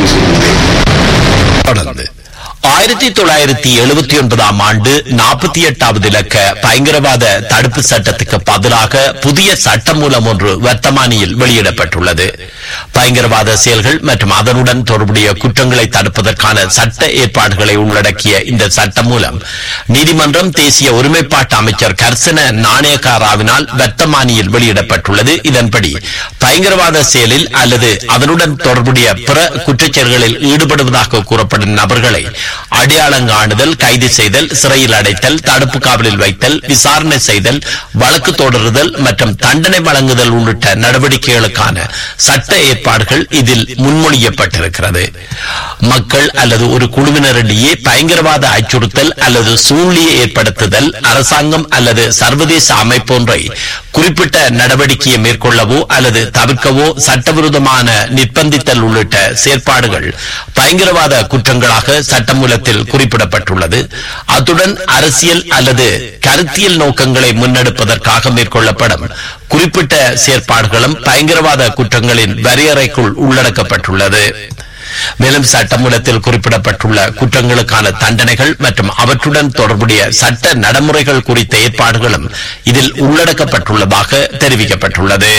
தொடர்ந்து ஆயிரத்தி தொள்ளாயிரத்தி எழுபத்தி ஒன்பதாம் ஆண்டு நாற்பத்தி எட்டாவது இலக்க பயங்கரவாத தடுப்பு சட்டத்துக்கு பதிலாக புதிய சட்டமூலம் ஒன்று வர்த்தமானியில் வெளியிடப்பட்டுள்ளது பயங்கரவாத செயல்கள் மற்றும் அதனுடன் தொடர்புடைய குற்றங்களை தடுப்பதற்கான சட்ட ஏற்பாடுகளை உள்ளடக்கிய இந்த சட்டம் மூலம் நீதிமன்றம் தேசிய ஒருமைப்பாட்டு அமைச்சர் கர்சன நாணயக்காராவினால் வர்த்தமானியில் வெளியிடப்பட்டுள்ளது இதன்படி பயங்கரவாத செயலில் அல்லது அதனுடன் தொடர்புடைய பிற குற்றச்செயல்களில் ஈடுபடுவதாக கூறப்படும் நபர்களை அடையாளம் காணுதல் கைது செய்தல் சிறையில் அடைத்தல் தடுப்பு காவலில் வைத்தல் விசாரணை செய்தல் வழக்கு தொடருதல் மற்றும் தண்டனை வழங்குதல் உள்ளிட்ட நடவடிக்கைகளுக்கான சட்ட ஏற்பாடுகள் இதில் முன்மொழியப்பட்டிருக்கிறது மக்கள் அல்லது ஒரு குழுவினரிடையே பயங்கரவாத அச்சுறுத்தல் அல்லது சூழ்நிலையை ஏற்படுத்துதல் அரசாங்கம் அல்லது சர்வதேச அமைப்பொன்றை குறிப்பிட்ட நடவடிக்கையை மேற்கொள்ளவோ அல்லது தவிர்க்கவோ சட்டவிரோதமான நிர்பந்தித்தல் உள்ளிட்ட செயற்பாடுகள் பயங்கரவாத குற்றங்களாக சட்டமூலத்தில் குறிப்பிடப்பட்டுள்ளது அத்துடன் அரசியல் அல்லது கருத்தியல் நோக்கங்களை முன்னெடுப்பதற்காக மேற்கொள்ளப்படும் குறிப்பிட்ட செயற்பாடுகளும் பயங்கரவாத குற்றங்களின் வரையறைக்குள் உள்ளடக்கப்பட்டுள்ளது மேலும் சட்டமூலத்தில் குறிப்பிடப்பட்டுள்ள குற்றங்களுக்கான தண்டனைகள் மற்றும் அவற்றுடன் தொடர்புடைய சட்ட நடைமுறைகள் குறித்த ஏற்பாடுகளும் இதில் உள்ளடக்கப்பட்டுள்ளதாக தெரிவிக்கப்பட்டுள்ளது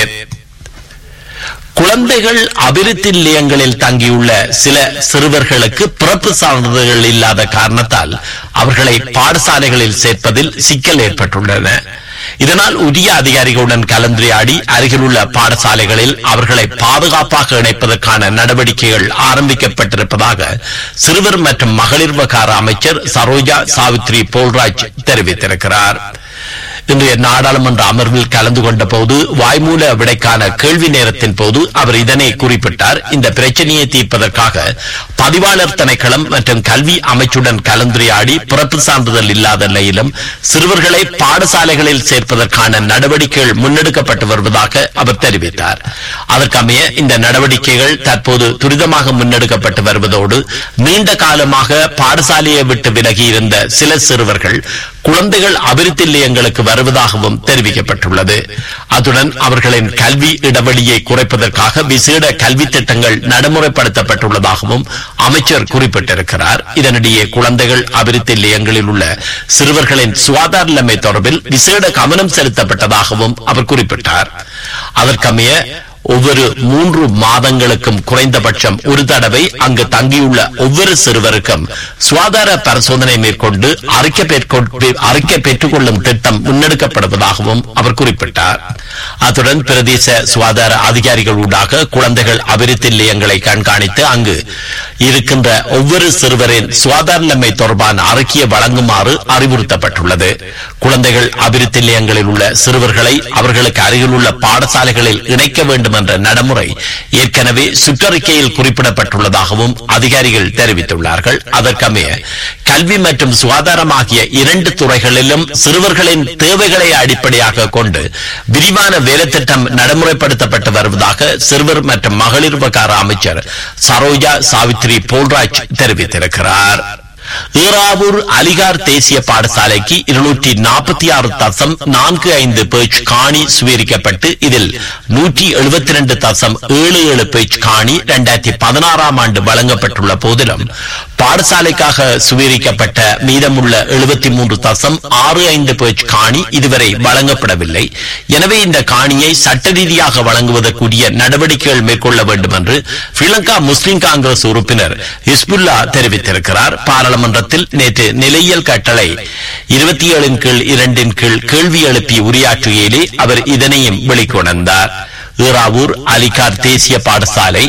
குழந்தைகள் அபிவிருத்தி நிலையங்களில் தங்கியுள்ள சில சிறுவர்களுக்கு பிறப்பு சான்றிதழ்கள் இல்லாத காரணத்தால் அவர்களை பாடசாலைகளில் சேர்ப்பதில் சிக்கல் ஏற்பட்டுள்ளன இதனால் உரிய அதிகாரிகளுடன் கலந்துரையாடி அருகிலுள்ள பாடசாலைகளில் அவர்களை பாதுகாப்பாக இணைப்பதற்கான நடவடிக்கைகள் ஆரம்பிக்கப்பட்டிருப்பதாக சிறுவர் மற்றும் மகளிர் விவகார அமைச்சர் சரோஜா சாவித்ரி போல்ராஜ் தெரிவித்திருக்கிறார் இன்றைய நாடாளுமன்ற அமர்வில் கலந்து கொண்ட போது வாய்மூல விடைக்கான கேள்வி நேரத்தின் போது அவர் இதனை குறிப்பிட்டார் இந்த பிரச்சனையை தீர்ப்பதற்காக பதிவாளர் திணைக்களம் மற்றும் கல்வி அமைச்சுடன் கலந்துரையாடி பிறப்பு சான்றிதழ் இல்லாத நிலையிலும் சிறுவர்களை பாடசாலைகளில் சேர்ப்பதற்கான நடவடிக்கைகள் முன்னெடுக்கப்பட்டு வருவதாக அவர் தெரிவித்தார் அதற்கமைய இந்த நடவடிக்கைகள் தற்போது துரிதமாக முன்னெடுக்கப்பட்டு வருவதோடு நீண்ட காலமாக பாடசாலையை விட்டு விலகி இருந்த சில சிறுவர்கள் குழந்தைகள் அபிவிருத்தி நிலையங்களுக்கு வருவதாகவும் தெரிவிக்கப்பட்டுள்ளது அத்துடன் அவர்களின் கல்வி இடைவெளியை குறைப்பதற்காக விசேட கல்வி திட்டங்கள் நடைமுறைப்படுத்தப்பட்டுள்ளதாகவும் அமைச்சர் குறிப்பிட்டிருக்கிறார் இதனிடையே குழந்தைகள் அபிவிருத்தி நிலையங்களில் உள்ள சிறுவர்களின் சுகாதார நிலைமை தொடர்பில் விசேட கவனம் செலுத்தப்பட்டதாகவும் அவர் குறிப்பிட்டார் அதற்கமைய ஒவ்வொரு மூன்று மாதங்களுக்கும் குறைந்தபட்சம் ஒரு தடவை அங்கு தங்கியுள்ள ஒவ்வொரு சிறுவருக்கும் சுகாதார பரிசோதனை மேற்கொண்டு அறிக்கை பேர்கொண்டு- அறிக்கை பெற்றுக் கொள்ளும் திட்டம் முன்னெடுக்கப்படுவதாகவும் அவர் குறிப்பிட்டார் அத்துடன் பிரதேச சுகாதார அதிகாரிகள் ஊடாக குழந்தைகள் அபிவிருத்தி நிலையங்களை கண்காணித்து அங்கு இருக்கின்ற ஒவ்வொரு சிறுவரின் சுகாதார நிலைமை தொடர்பான அறிக்கையை வழங்குமாறு அறிவுறுத்தப்பட்டுள்ளது குழந்தைகள் அபிவிருத்தி நிலையங்களில் உள்ள சிறுவர்களை அவர்களுக்கு அருகில் உள்ள பாடசாலைகளில் இணைக்க வேண்டும் என்ற நடைமுறை ஏற்கனவே சுற்றறிக்கையில் குறிப்பிடப்பட்டுள்ளதாகவும் அதிகாரிகள் தெரிவித்துள்ளார்கள் அதற்கமைய கல்வி மற்றும் சுகாதாரம் ஆகிய இரண்டு துறைகளிலும் சிறுவர்களின் தேவைகளை அடிப்படையாக கொண்டு விரிவான வேலைத்திட்டம் நடைமுறைப்படுத்தப்பட்டு வருவதாக சிறுவர் மற்றும் மகளிர் விவகார அமைச்சர் சரோஜா சாவித்ரி போல்ராஜ் தெரிவித்திருக்கிறார் ஈராவூர் அலிகார் தேசிய பாடசாலைக்கு இருநூற்றி நாற்பத்தி ஆறு தசம் நான்கு ஐந்து பேஜ் காணி சுவீரிக்கப்பட்டு இதில் நூற்றி எழுபத்தி ரெண்டு தசம் ஏழு ஏழு பேஜ் காணி இரண்டாயிரத்தி பதினாறாம் ஆண்டு வழங்கப்பட்டுள்ள போதிலும் பாடசாலைக்காக சுவீரிக்கப்பட்ட மீதமுள்ள எழுபத்தி மூன்று தசம் ஆறு ஐந்து பேஜ் காணி இதுவரை வழங்கப்படவில்லை எனவே இந்த காணியை சட்ட ரீதியாக வழங்குவதற்குரிய நடவடிக்கைகள் மேற்கொள்ள வேண்டும் என்று ஸ்ரீலங்கா முஸ்லிம் காங்கிரஸ் உறுப்பினர் ஹிஸ்புல்லா தெரிவித்திருக்கிறார் பாராளுமன்றத்தில் நேற்று நிலையியல் கட்டளை இருபத்தி ஏழின் கீழ் இரண்டின் கீழ் கேள்வி எழுப்பி உரையாற்றுகையிலே அவர் இதனையும் வெளிக்கொணர்ந்தார் ஈராவூர் அலிகார் தேசிய பாடசாலை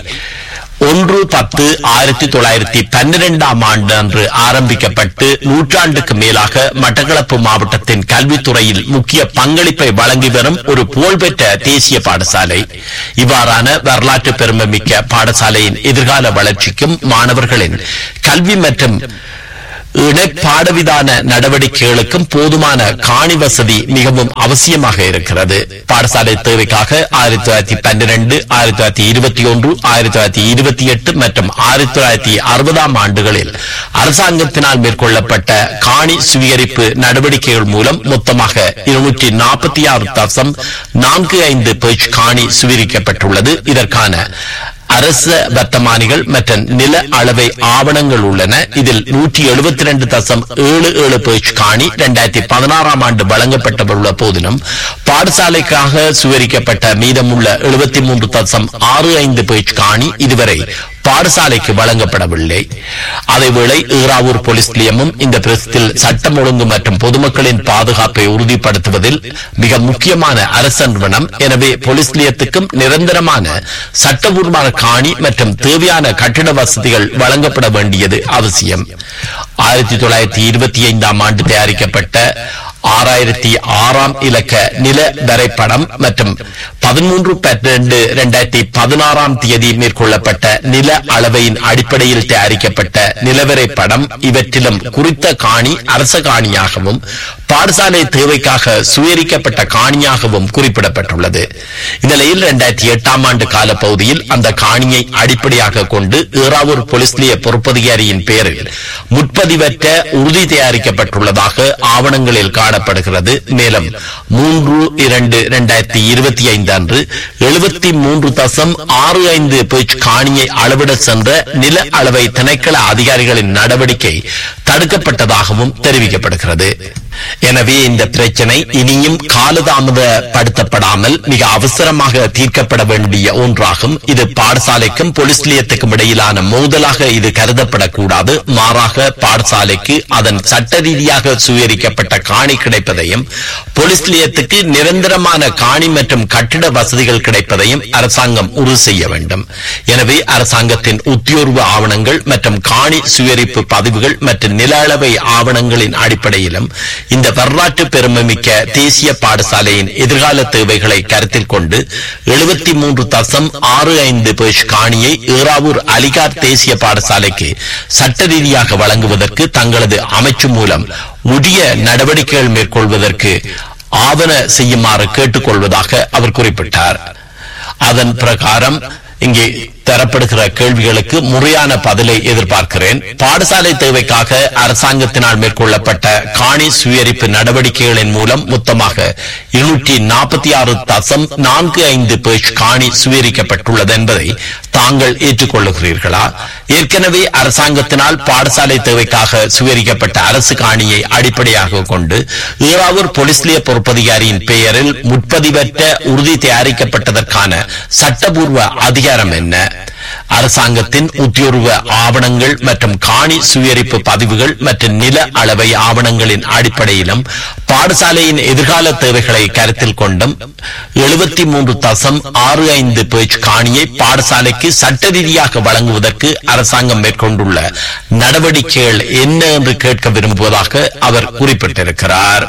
ஒன்று பத்து ஆயிரத்தி தொள்ளாயிரத்தி பன்னிரெண்டாம் ஆண்டு அன்று ஆரம்பிக்கப்பட்டு நூற்றாண்டுக்கு மேலாக மட்டக்களப்பு மாவட்டத்தின் கல்வித்துறையில் முக்கிய பங்களிப்பை வழங்கி வரும் ஒரு புகழ்பெற்ற தேசிய பாடசாலை இவ்வாறான வரலாற்று பெருமைமிக்க பாடசாலையின் எதிர்கால வளர்ச்சிக்கும் மாணவர்களின் கல்வி மற்றும் இணைப்பாடவிதான நடவடிக்கைகளுக்கும் போதுமான காணி வசதி மிகவும் அவசியமாக இருக்கிறது பாடசாலை தேவைக்காக ஆயிரத்தி தொள்ளாயிரத்தி பன்னிரண்டு ஆயிரத்தி தொள்ளாயிரத்தி இருபத்தி ஒன்று ஆயிரத்தி தொள்ளாயிரத்தி இருபத்தி எட்டு மற்றும் ஆயிரத்தி தொள்ளாயிரத்தி அறுபதாம் ஆண்டுகளில் அரசாங்கத்தினால் மேற்கொள்ளப்பட்ட காணி சுவீகரிப்பு நடவடிக்கைகள் மூலம் மொத்தமாக இருநூற்றி நாற்பத்தி ஆறு தசம் நான்கு ஐந்து பேஜ் காணி சுவீகரிக்கப்பட்டுள்ளது இதற்கான அரச வர்த்தமானிகள் மற்றும் நில அளவை ஆவணங்கள் உள்ளன இதில் நூற்றி எழுபத்தி ரெண்டு தசம் ஏழு ஏழு பேஜ் காணி இரண்டாயிரத்தி பதினாறாம் ஆண்டு வழங்கப்பட்டுள்ள போதிலும் பாடசாலைக்காக சுவரிக்கப்பட்ட மீதமுள்ள எழுபத்தி மூன்று தசம் ஆறு ஐந்து பேஜ் காணி இதுவரை பாடசாலைக்கு வழங்கப்படவில்லை அதேவேளை ஈராவூர் போலீஸ் நிலையமும் இந்த பிரசத்தில் சட்டம் ஒழுங்கு மற்றும் பொதுமக்களின் பாதுகாப்பை உறுதிப்படுத்துவதில் மிக முக்கியமான அரசு நிறுவனம் எனவே போலீஸ் நிலையத்துக்கும் நிரந்தரமான சட்டபூர்வமான காணி மற்றும் தேவையான கட்டிட வசதிகள் வழங்கப்பட வேண்டியது அவசியம் ஆயிரத்தி தொள்ளாயிரத்தி இருபத்தி ஐந்தாம் ஆண்டு தயாரிக்கப்பட்ட ஆறாயிரத்தி ஆறாம் இலக்க நில வரைபடம் மற்றும் பதிமூன்று பன்னெண்டு இரண்டாயிரத்தி பதினாறாம் தேதி மேற்கொள்ளப்பட்ட நில அளவையின் அடிப்படையில் தயாரிக்கப்பட்ட நிலவரை படம் இவற்றிலும் குறித்த காணி அரச காணியாகவும் பாடசாலை தேவைக்காக சுயரிக்கப்பட்ட காணியாகவும் குறிப்பிடப்பட்டுள்ளது இந்நிலையில் இரண்டாயிரத்தி எட்டாம் ஆண்டு காலப்பகுதியில் அந்த காணியை அடிப்படையாக கொண்டு ஈராவூர் போலீஸ் நிலைய பொறுப்பதிகாரியின் பெயரில் முற்பதிவற்ற உறுதி தயாரிக்கப்பட்டுள்ளதாக ஆவணங்களில் காணப்படுகிறது மேலும் மூன்று இரண்டு இரண்டாயிரத்தி இருபத்தி ஐந்து அன்று எழுபத்தி மூன்று தசம் ஆறு ஐந்து பேஜ் காணியை அளவிட சென்ற நில அளவை திணைக்கள அதிகாரிகளின் நடவடிக்கை தடுக்கப்பட்டதாகவும் தெரிவிக்கப்படுகிறது எனவே இந்த பிரச்சனை இனியும் காலதாமதப்படுத்தப்படாமல் மிக அவசரமாக தீர்க்கப்பட வேண்டிய ஒன்றாகும் இது பாடசாலைக்கும் போலீஸ் நிலையத்துக்கும் இடையிலான மோதலாக இது கருதப்படக்கூடாது மாறாக பாடசாலைக்கு அதன் சட்ட ரீதியாக சுயரிக்கப்பட்ட காணி கிடைப்பதையும் போலீஸ் நிலையத்துக்கு நிரந்தரமான காணி மற்றும் கட்டிட வசதிகள் கிடைப்பதையும் அரசாங்கம் உறுதி செய்ய வேண்டும் எனவே அரசாங்கத்தின் உத்தியோர்வு ஆவணங்கள் மற்றும் காணி சுயரிப்பு பதிவுகள் மற்றும் நில அளவை ஆவணங்களின் அடிப்படையிலும் இந்த வரலாற்று பெருமைமிக்க தேசிய பாடசாலையின் எதிர்கால தேவைகளை கருத்தில் கொண்டு எழுபத்தி மூன்று தசம் ஆறு ஐந்து பேஷ் காணியை ஈராவூர் அலிகார் தேசிய பாடசாலைக்கு சட்ட ரீதியாக வழங்குவதற்கு தங்களது அமைச்சு மூலம் உரிய நடவடிக்கைகள் மேற்கொள்வதற்கு ஆவண செய்யுமாறு கேட்டுக்கொள்வதாக அவர் குறிப்பிட்டார் அதன் பிரகாரம் இங்கே தரப்படுகிற கேள்விகளுக்கு முறையான பதிலை எதிர்பார்க்கிறேன் பாடசாலை தேவைக்காக அரசாங்கத்தினால் மேற்கொள்ளப்பட்ட காணி சுயரிப்பு நடவடிக்கைகளின் மூலம் மொத்தமாக இருநூற்றி நாற்பத்தி ஆறு தசம் நான்கு ஐந்து பேஜ் காணி சுயரிக்கப்பட்டுள்ளது என்பதை தாங்கள் ஏற்றுக்கொள்ளுகிறீர்களா ஏற்கனவே அரசாங்கத்தினால் பாடசாலை தேவைக்காக சுவரிக்கப்பட்ட அரசு காணியை அடிப்படையாக கொண்டு ஈராவூர் போலீஸ் நிலைய பொறுப்பதிகாரியின் பெயரில் முற்பதிவற்ற உறுதி தயாரிக்கப்பட்டதற்கான சட்டபூர்வ அதிகாரம் என்ன அரசாங்கத்தின் உத்தியோர்வ ஆவணங்கள் மற்றும் காணி சுயரிப்பு பதிவுகள் மற்றும் நில அளவை ஆவணங்களின் அடிப்படையிலும் பாடசாலையின் எதிர்கால தேவைகளை கருத்தில் கொண்டும் எழுபத்தி மூன்று தசம் ஆறு ஐந்து பேஜ் காணியை பாடசாலைக்கு சட்ட ரீதியாக வழங்குவதற்கு அரசாங்கம் மேற்கொண்டுள்ள நடவடிக்கைகள் என்ன என்று கேட்க விரும்புவதாக அவர் குறிப்பிட்டிருக்கிறார்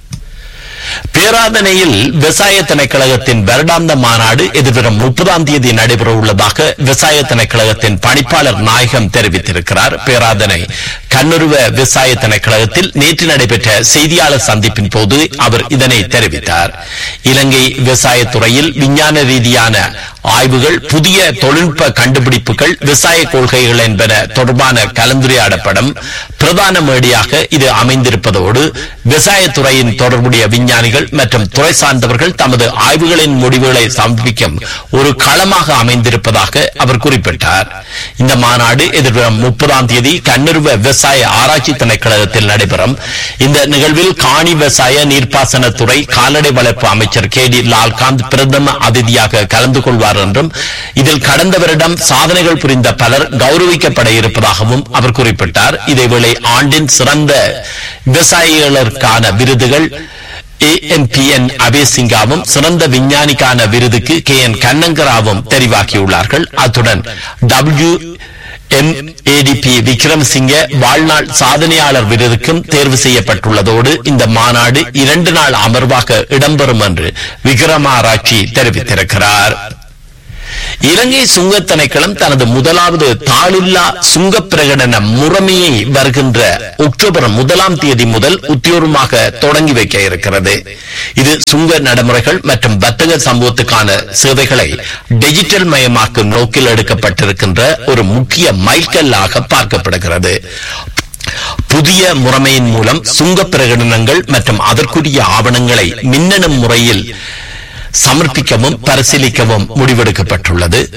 பேராதனையில் விவசாய திணைக்களகத்தின் வருடாந்த மாநாடு எதிர்வரும் முப்பதாம் தேதி நடைபெற உள்ளதாக விவசாய திணைக்களகத்தின் பணிப்பாளர் நாயகம் தெரிவித்திருக்கிறார் பேராதனை கண்ணுருவ விவசாய திணைக்களகத்தில் நேற்று நடைபெற்ற செய்தியாளர் சந்திப்பின் போது அவர் இதனை தெரிவித்தார் இலங்கை விவசாயத்துறையில் விஞ்ஞான ரீதியான ஆய்வுகள் புதிய தொழில்நுட்ப கண்டுபிடிப்புகள் விவசாய கொள்கைகள் என்பன தொடர்பான கலந்துரையாடப்படும் பிரதான மேடையாக இது அமைந்திருப்பதோடு விவசாயத்துறையின் தொடர்புடைய விஞ்ஞானிகள் மற்றும் துறை சார்ந்தவர்கள் தமது ஆய்வுகளின் முடிவுகளை சமர்ப்பிக்கும் ஒரு களமாக அமைந்திருப்பதாக அவர் குறிப்பிட்டார் இந்த மாநாடு எதிர்வரும் முப்பதாம் தேதி கண்ணுருவ விவசாய ஆராய்ச்சி திணைக்களத்தில் நடைபெறும் இந்த நிகழ்வில் காணி விவசாய நீர்ப்பாசனத்துறை கால்நடை வளர்ப்பு அமைச்சர் கே டி லால்காந்த் பிரதம அதிதியாக கலந்து கொள்வார் என்றும் இதில் கடந்த வருடம் சாதனைகள் புரிந்த பலர் கௌரவிக்கப்பட இருப்பதாகவும் அவர் குறிப்பிட்டார் இதேவேளை ஆண்டின் சிறந்த விவசாயிகளுக்கான விருதுகள் ஏஎன்பிஎன் அபேசிங்காவும் சிறந்த விஞ்ஞானிக்கான விருதுக்கு கே என் கண்ணங்கராவும் தெரிவாக்கியுள்ளார்கள் அத்துடன் டபிள்யூ எம்ஏடிபி விக்ரமசிங்க வாழ்நாள் சாதனையாளர் விருதுக்கும் தேர்வு செய்யப்பட்டுள்ளதோடு இந்த மாநாடு இரண்டு நாள் அமர்வாக இடம்பெறும் என்று விக்ரமாராய்ச்சி தெரிவித்திருக்கிறார் இலங்கை சுங்க திணைக்களம் தனது முதலாவது தாளில்லா சுங்க பிரகடன முறைமையை வருகின்ற அக்டோபர் முதலாம் தேதி முதல் உத்தியோகமாக தொடங்கி வைக்க இருக்கிறது இது சுங்க நடைமுறைகள் மற்றும் வர்த்தக சமூகத்துக்கான சேவைகளை டிஜிட்டல் மயமாக்கும் நோக்கில் எடுக்கப்பட்டிருக்கின்ற ஒரு முக்கிய மைல்கல்லாக பார்க்கப்படுகிறது புதிய முறைமையின் மூலம் சுங்க பிரகடனங்கள் மற்றும் அதற்குரிய ஆவணங்களை மின்னணு முறையில் சமர்ப்பிக்கவும் பரிசீலிக்கவும் முடிவெடுக்கப்பட்டுள்ளது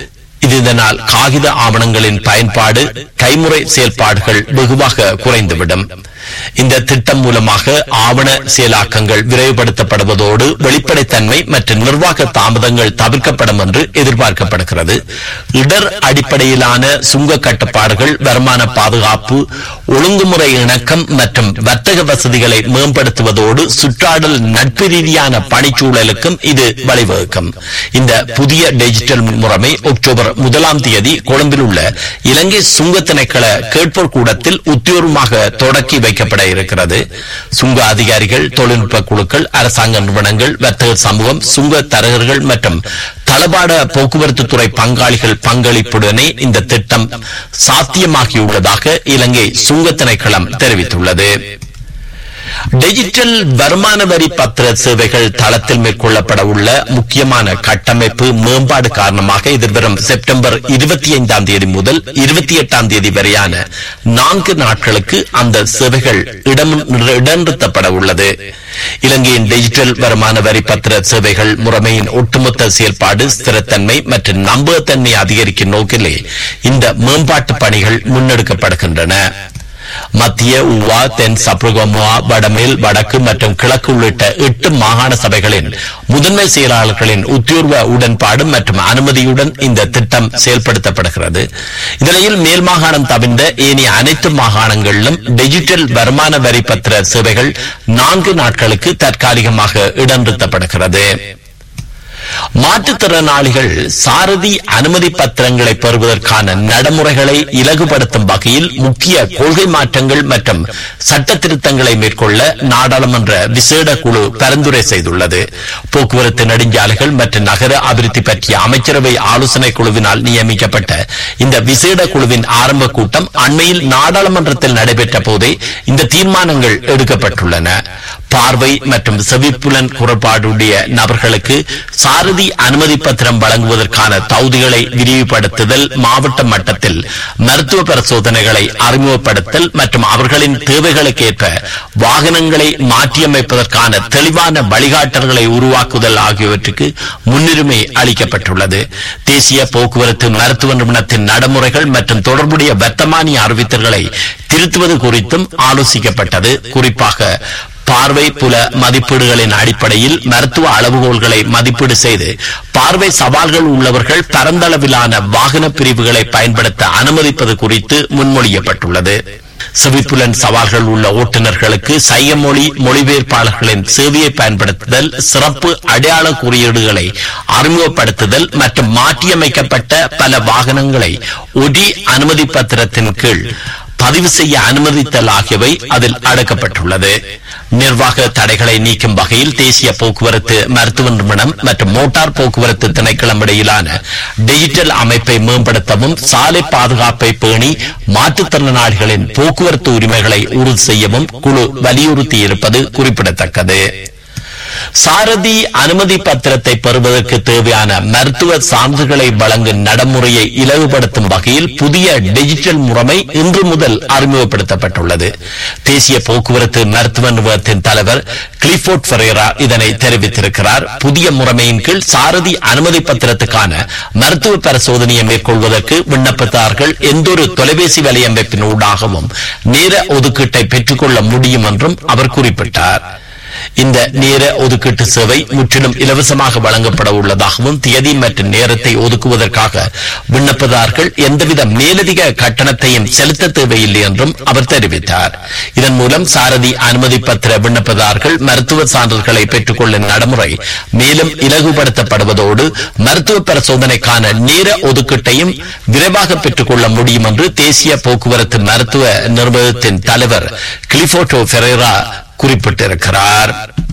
இது இதனால் காகித ஆவணங்களின் பயன்பாடு கைமுறை செயல்பாடுகள் வெகுவாக குறைந்துவிடும் இந்த திட்டம் மூலமாக ஆவண செயலாக்கங்கள் விரைவுபடுத்தப்படுவதோடு வெளிப்படைத்தன்மை மற்றும் நிர்வாக தாமதங்கள் தவிர்க்கப்படும் என்று எதிர்பார்க்கப்படுகிறது இடர் அடிப்படையிலான சுங்க கட்டுப்பாடுகள் வருமான பாதுகாப்பு ஒழுங்குமுறை இணக்கம் மற்றும் வர்த்தக வசதிகளை மேம்படுத்துவதோடு சுற்றாடல் நட்பு ரீதியான பணிச்சூழலுக்கும் இது வழிவகுக்கும் இந்த புதிய டிஜிட்டல் முறைமை அக்டோபர் முதலாம் தேதி கொழும்பில் உள்ள இலங்கை சுங்க திணைக்கள கேட்போர் கூடத்தில் உத்தியோகமாக தொடக்கி வைக்கப்பட இருக்கிறது சுங்க அதிகாரிகள் தொழில்நுட்ப குழுக்கள் அரசாங்க நிறுவனங்கள் வர்த்தக சமூகம் சுங்க தரகர்கள் மற்றும் தளபாட போக்குவரத்து துறை பங்காளிகள் பங்களிப்புடனே இந்த திட்டம் சாத்தியமாகியுள்ளதாக இலங்கை சுங்க திணைக்களம் தெரிவித்துள்ளது டிஜிட்டல் வருமான வரி பத்திர சேவைகள் தளத்தில் மேற்கொள்ளப்பட உள்ள முக்கியமான கட்டமைப்பு மேம்பாடு காரணமாக எதிர்வரும் செப்டம்பர் இருபத்தி ஐந்தாம் தேதி முதல் இருபத்தி எட்டாம் தேதி வரையான நான்கு நாட்களுக்கு அந்த சேவைகள் இடம் இடநிறுத்தப்பட உள்ளது இலங்கையின் டிஜிட்டல் வருமான வரி பத்திர சேவைகள் முறைமையின் ஒட்டுமொத்த செயல்பாடு ஸ்திரத்தன்மை மற்றும் நம்பகத்தன்மை அதிகரிக்கும் நோக்கிலே இந்த மேம்பாட்டு பணிகள் முன்னெடுக்கப்படுகின்றன மத்திய உவா தென் சப்ரகமுவா வடமேல் வடக்கு மற்றும் கிழக்கு உள்ளிட்ட எட்டு மாகாண சபைகளின் முதன்மை செயலாளர்களின் உத்தியோர்வ உடன்பாடு மற்றும் அனுமதியுடன் இந்த திட்டம் செயல்படுத்தப்படுகிறது இந்நிலையில் மேல் மாகாணம் தவிர்ந்த ஏனைய அனைத்து மாகாணங்களிலும் டிஜிட்டல் வருமான வரி பத்திர சேவைகள் நான்கு நாட்களுக்கு தற்காலிகமாக இடநிறுத்தப்படுகிறது மாற்றுத்திறனாளிகள் சாரதி அனுமதி பத்திரங்களை பெறுவதற்கான நடைமுறைகளை இலகுபடுத்தும் வகையில் முக்கிய கொள்கை மாற்றங்கள் மற்றும் சட்ட திருத்தங்களை மேற்கொள்ள நாடாளுமன்ற விசேட குழு பரிந்துரை செய்துள்ளது போக்குவரத்து நெடுஞ்சாலைகள் மற்றும் நகர அபிவிருத்தி பற்றிய அமைச்சரவை ஆலோசனை குழுவினால் நியமிக்கப்பட்ட இந்த விசேட குழுவின் ஆரம்ப கூட்டம் அண்மையில் நாடாளுமன்றத்தில் நடைபெற்ற போதே இந்த தீர்மானங்கள் எடுக்கப்பட்டுள்ளன பார்வை மற்றும் செவிப்புலன் குறைபாடுடைய நபர்களுக்கு சாரதி அனுமதி பத்திரம் வழங்குவதற்கான தகுதிகளை விரிவுபடுத்துதல் மாவட்ட மட்டத்தில் மருத்துவ பரிசோதனைகளை அறிமுகப்படுத்தல் மற்றும் அவர்களின் தேவைகளுக்கேற்ப வாகனங்களை மாற்றியமைப்பதற்கான தெளிவான வழிகாட்டல்களை உருவாக்குதல் ஆகியவற்றுக்கு முன்னுரிமை அளிக்கப்பட்டுள்ளது தேசிய போக்குவரத்து மருத்துவ நிறுவனத்தின் நடைமுறைகள் மற்றும் தொடர்புடைய வர்த்தமானி அறிவித்தல்களை திருத்துவது குறித்தும் ஆலோசிக்கப்பட்டது குறிப்பாக பார்வை புல மதிப்பீடுகளின் அடிப்படையில் மருத்துவ அளவுகோல்களை மதிப்பீடு செய்து பார்வை சவால்கள் உள்ளவர்கள் பரந்தளவிலான வாகன பிரிவுகளை பயன்படுத்த அனுமதிப்பது குறித்து முன்மொழியப்பட்டுள்ளது செவிப்புலன் சவால்கள் உள்ள ஓட்டுநர்களுக்கு சைய மொழி மொழிபெயர்ப்பாளர்களின் சேவையை பயன்படுத்துதல் சிறப்பு அடையாள குறியீடுகளை அறிமுகப்படுத்துதல் மற்றும் மாற்றியமைக்கப்பட்ட பல வாகனங்களை ஒடி அனுமதி பத்திரத்தின் கீழ் பதிவு செய்ய அனுமதித்தல் ஆகியவை அதில் அடக்கப்பட்டுள்ளது நிர்வாக தடைகளை நீக்கும் வகையில் தேசிய போக்குவரத்து மருத்துவ நிறுவனம் மற்றும் மோட்டார் போக்குவரத்து திணைக்களம் இடையிலான டிஜிட்டல் அமைப்பை மேம்படுத்தவும் சாலை பாதுகாப்பை பேணி மாற்றுத்திறனாளிகளின் போக்குவரத்து உரிமைகளை உறுதி செய்யவும் குழு வலியுறுத்தியிருப்பது குறிப்பிடத்தக்கது சாரதி அனுமதி பத்திரத்தை பெறுவதற்கு தேவையான மருத்துவ சான்றுகளை வழங்கும் நடைமுறையை இலகுபடுத்தும் வகையில் புதிய டிஜிட்டல் முறைமை இன்று முதல் அறிமுகப்படுத்தப்பட்டுள்ளது தேசிய போக்குவரத்து மருத்துவ நிறுவனத்தின் தலைவர் கிளிஃபோர்ட் ஃபெரேரா இதனை தெரிவித்திருக்கிறார் புதிய முறைமையின் கீழ் சாரதி அனுமதி பத்திரத்துக்கான மருத்துவ பரிசோதனையை மேற்கொள்வதற்கு விண்ணப்பத்தார்கள் எந்தொரு தொலைபேசி வலையமைப்பின் ஊடாகவும் நேர ஒதுக்கீட்டை பெற்றுக்கொள்ள முடியும் என்றும் அவர் குறிப்பிட்டார் இந்த நேர ஒதுக்கீட்டு சேவை முற்றிலும் இலவசமாக வழங்கப்பட உள்ளதாகவும் தேதி மற்றும் நேரத்தை ஒதுக்குவதற்காக விண்ணப்பதார்கள் எந்தவித மேலதிக கட்டணத்தையும் செலுத்த தேவையில்லை என்றும் அவர் தெரிவித்தார் இதன் மூலம் சாரதி அனுமதி பத்திர விண்ணப்பதார்கள் மருத்துவ சான்றுகளை பெற்றுக்கொள்ளும் நடைமுறை மேலும் இலகுபடுத்தப்படுவதோடு மருத்துவ பரிசோதனைக்கான நேர ஒதுக்கீட்டையும் விரைவாக பெற்றுக்கொள்ள முடியும் என்று தேசிய போக்குவரத்து மருத்துவ நிறுவனத்தின் தலைவர் கிளிபோட்டோ ஃபெரேரா குறிப்பிட்டிருக்கிறார்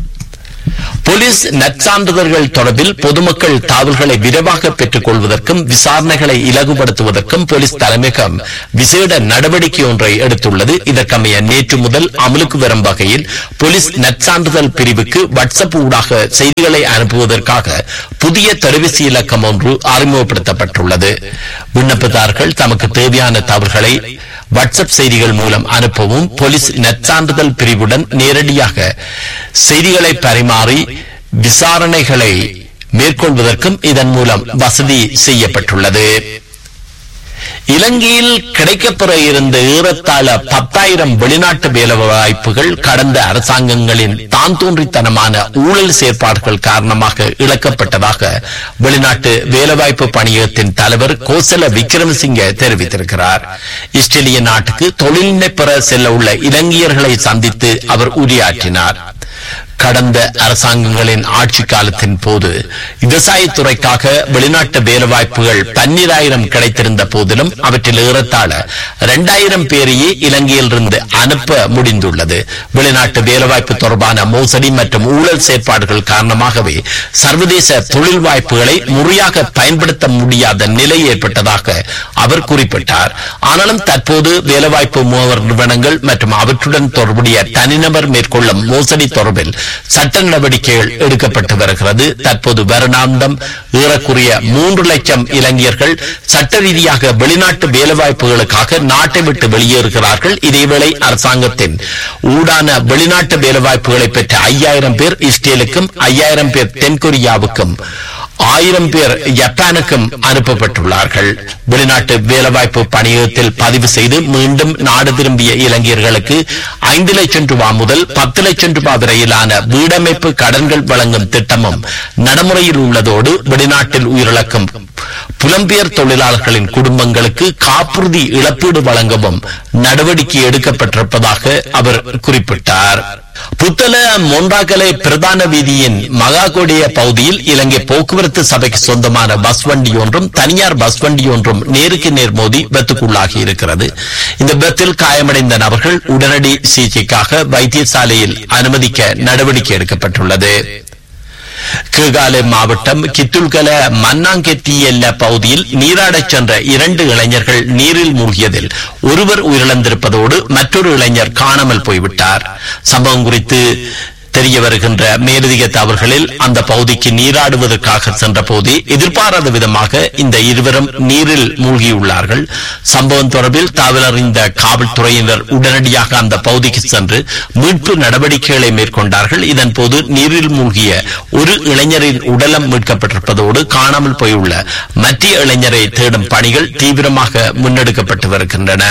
போலீஸ் நற்சான்றிதழ்கள் தொடர்பில் பொதுமக்கள் தாவல்களை விரைவாக பெற்றுக் கொள்வதற்கும் விசாரணைகளை இலகுபடுத்துவதற்கும் போலீஸ் தலைமையகம் விசேட நடவடிக்கை ஒன்றை எடுத்துள்ளது இதற்கமைய நேற்று முதல் அமலுக்கு வரும் வகையில் போலீஸ் நற்சான்றிதழ் பிரிவுக்கு வாட்ஸ்அப் ஊடாக செய்திகளை அனுப்புவதற்காக புதிய தொலைபேசி இலக்கம் ஒன்று அறிமுகப்படுத்தப்பட்டுள்ளது விண்ணப்பதார்கள் தமக்கு தேவையான தவறுகளை வாட்ஸ்அப் செய்திகள் மூலம் அனுப்பவும் போலீஸ் நற்சான்றிதழ் பிரிவுடன் நேரடியாக செய்திகளை பரிமாறி விசாரணைகளை மேற்கொள்வதற்கும் இதன் மூலம் வசதி செய்யப்பட்டுள்ளது இலங்கையில் கிடைக்கப்பெற இருந்த ஏறத்தாழ பத்தாயிரம் வெளிநாட்டு வேலை வாய்ப்புகள் கடந்த அரசாங்கங்களின் தான் தோன்றித்தனமான ஊழல் செயற்பாடுகள் காரணமாக இழக்கப்பட்டதாக வெளிநாட்டு வேலைவாய்ப்பு பணியகத்தின் தலைவர் கோசல விக்ரமசிங்க தெரிவித்திருக்கிறார் இஸ்ரேலிய நாட்டுக்கு தொழில் பெற செல்ல உள்ள இலங்கையர்களை சந்தித்து அவர் உரையாற்றினார் கடந்த அரசாங்கங்களின் ஆட்சி காலத்தின் போது விவசாயத்துறைக்காக வெளிநாட்டு வேலைவாய்ப்புகள் பன்னிராயிரம் கிடைத்திருந்த போதிலும் அவற்றில் ஏறத்தாழ இரண்டாயிரம் பேரையே இலங்கையிலிருந்து அனுப்ப முடிந்துள்ளது வெளிநாட்டு வேலைவாய்ப்பு தொடர்பான மோசடி மற்றும் ஊழல் செயற்பாடுகள் காரணமாகவே சர்வதேச தொழில் வாய்ப்புகளை முறையாக பயன்படுத்த முடியாத நிலை ஏற்பட்டதாக அவர் குறிப்பிட்டார் ஆனாலும் தற்போது வேலைவாய்ப்பு முகவர் நிறுவனங்கள் மற்றும் அவற்றுடன் தொடர்புடைய தனிநபர் மேற்கொள்ளும் மோசடி தொடர்பில் சட்ட நடவடிக்கைகள் எடுக்கப்பட்டு வருகிறது தற்போது வருடாந்தம் ஏறக்குறைய மூன்று லட்சம் இளைஞர்கள் சட்ட ரீதியாக வெளிநாட்டு வேலைவாய்ப்புகளுக்காக நாட்டை விட்டு வெளியேறுகிறார்கள் இதேவேளை அரசாங்கத்தின் ஊடான வெளிநாட்டு வேலைவாய்ப்புகளை பெற்ற ஐயாயிரம் பேர் இஸ்ரேலுக்கும் ஐயாயிரம் பேர் தென்கொரியாவுக்கும் ஆயிரம் பேர் ஜப்பானுக்கும் அனுப்பப்பட்டுள்ளார்கள் வெளிநாட்டு வேலைவாய்ப்பு பணியகத்தில் பதிவு செய்து மீண்டும் நாடு திரும்பிய இளைஞர்களுக்கு ஐந்து லட்சம் ரூபாய் முதல் பத்து லட்சம் ரூபாய் வரையிலான வீடமைப்பு கடன்கள் வழங்கும் திட்டமும் நடைமுறையில் உள்ளதோடு வெளிநாட்டில் உயிரிழக்கும் புலம்பெயர் தொழிலாளர்களின் குடும்பங்களுக்கு காப்புறுதி இழப்பீடு வழங்கவும் நடவடிக்கை எடுக்கப்பட்டிருப்பதாக அவர் குறிப்பிட்டார் புத்தல மொண்டாகலை பிரதான வீதியின் மகாகோடிய பகுதியில் இலங்கை போக்குவரத்து சபைக்கு சொந்தமான பஸ் வண்டி ஒன்றும் தனியார் பஸ் வண்டி ஒன்றும் நேருக்கு நேர் மோதி விபத்துக்குள்ளாகி இருக்கிறது இந்த விபத்தில் காயமடைந்த நபர்கள் உடனடி சிகிச்சைக்காக வைத்தியசாலையில் அனுமதிக்க நடவடிக்கை எடுக்கப்பட்டுள்ளது கீகாலே மாவட்டம் கித்துல்கல மன்னாங்கெத்தி எல்ல பகுதியில் நீராடச் சென்ற இரண்டு இளைஞர்கள் நீரில் மூழ்கியதில் ஒருவர் உயிரிழந்திருப்பதோடு மற்றொரு இளைஞர் காணாமல் போய்விட்டார் சம்பவம் குறித்து தெரிய வருகின்ற மேலதிக தவறுகளில் அந்த பகுதிக்கு நீராடுவதற்காக சென்ற போதே எதிர்பாராத விதமாக இந்த இருவரும் நீரில் மூழ்கியுள்ளார்கள் சம்பவம் தொடர்பில் தகவலறிந்த காவல்துறையினர் உடனடியாக அந்த பகுதிக்கு சென்று மீட்பு நடவடிக்கைகளை மேற்கொண்டார்கள் இதன் போது நீரில் மூழ்கிய ஒரு இளைஞரின் உடலம் மீட்கப்பட்டிருப்பதோடு காணாமல் போயுள்ள மற்ற இளைஞரை தேடும் பணிகள் தீவிரமாக முன்னெடுக்கப்பட்டு வருகின்றன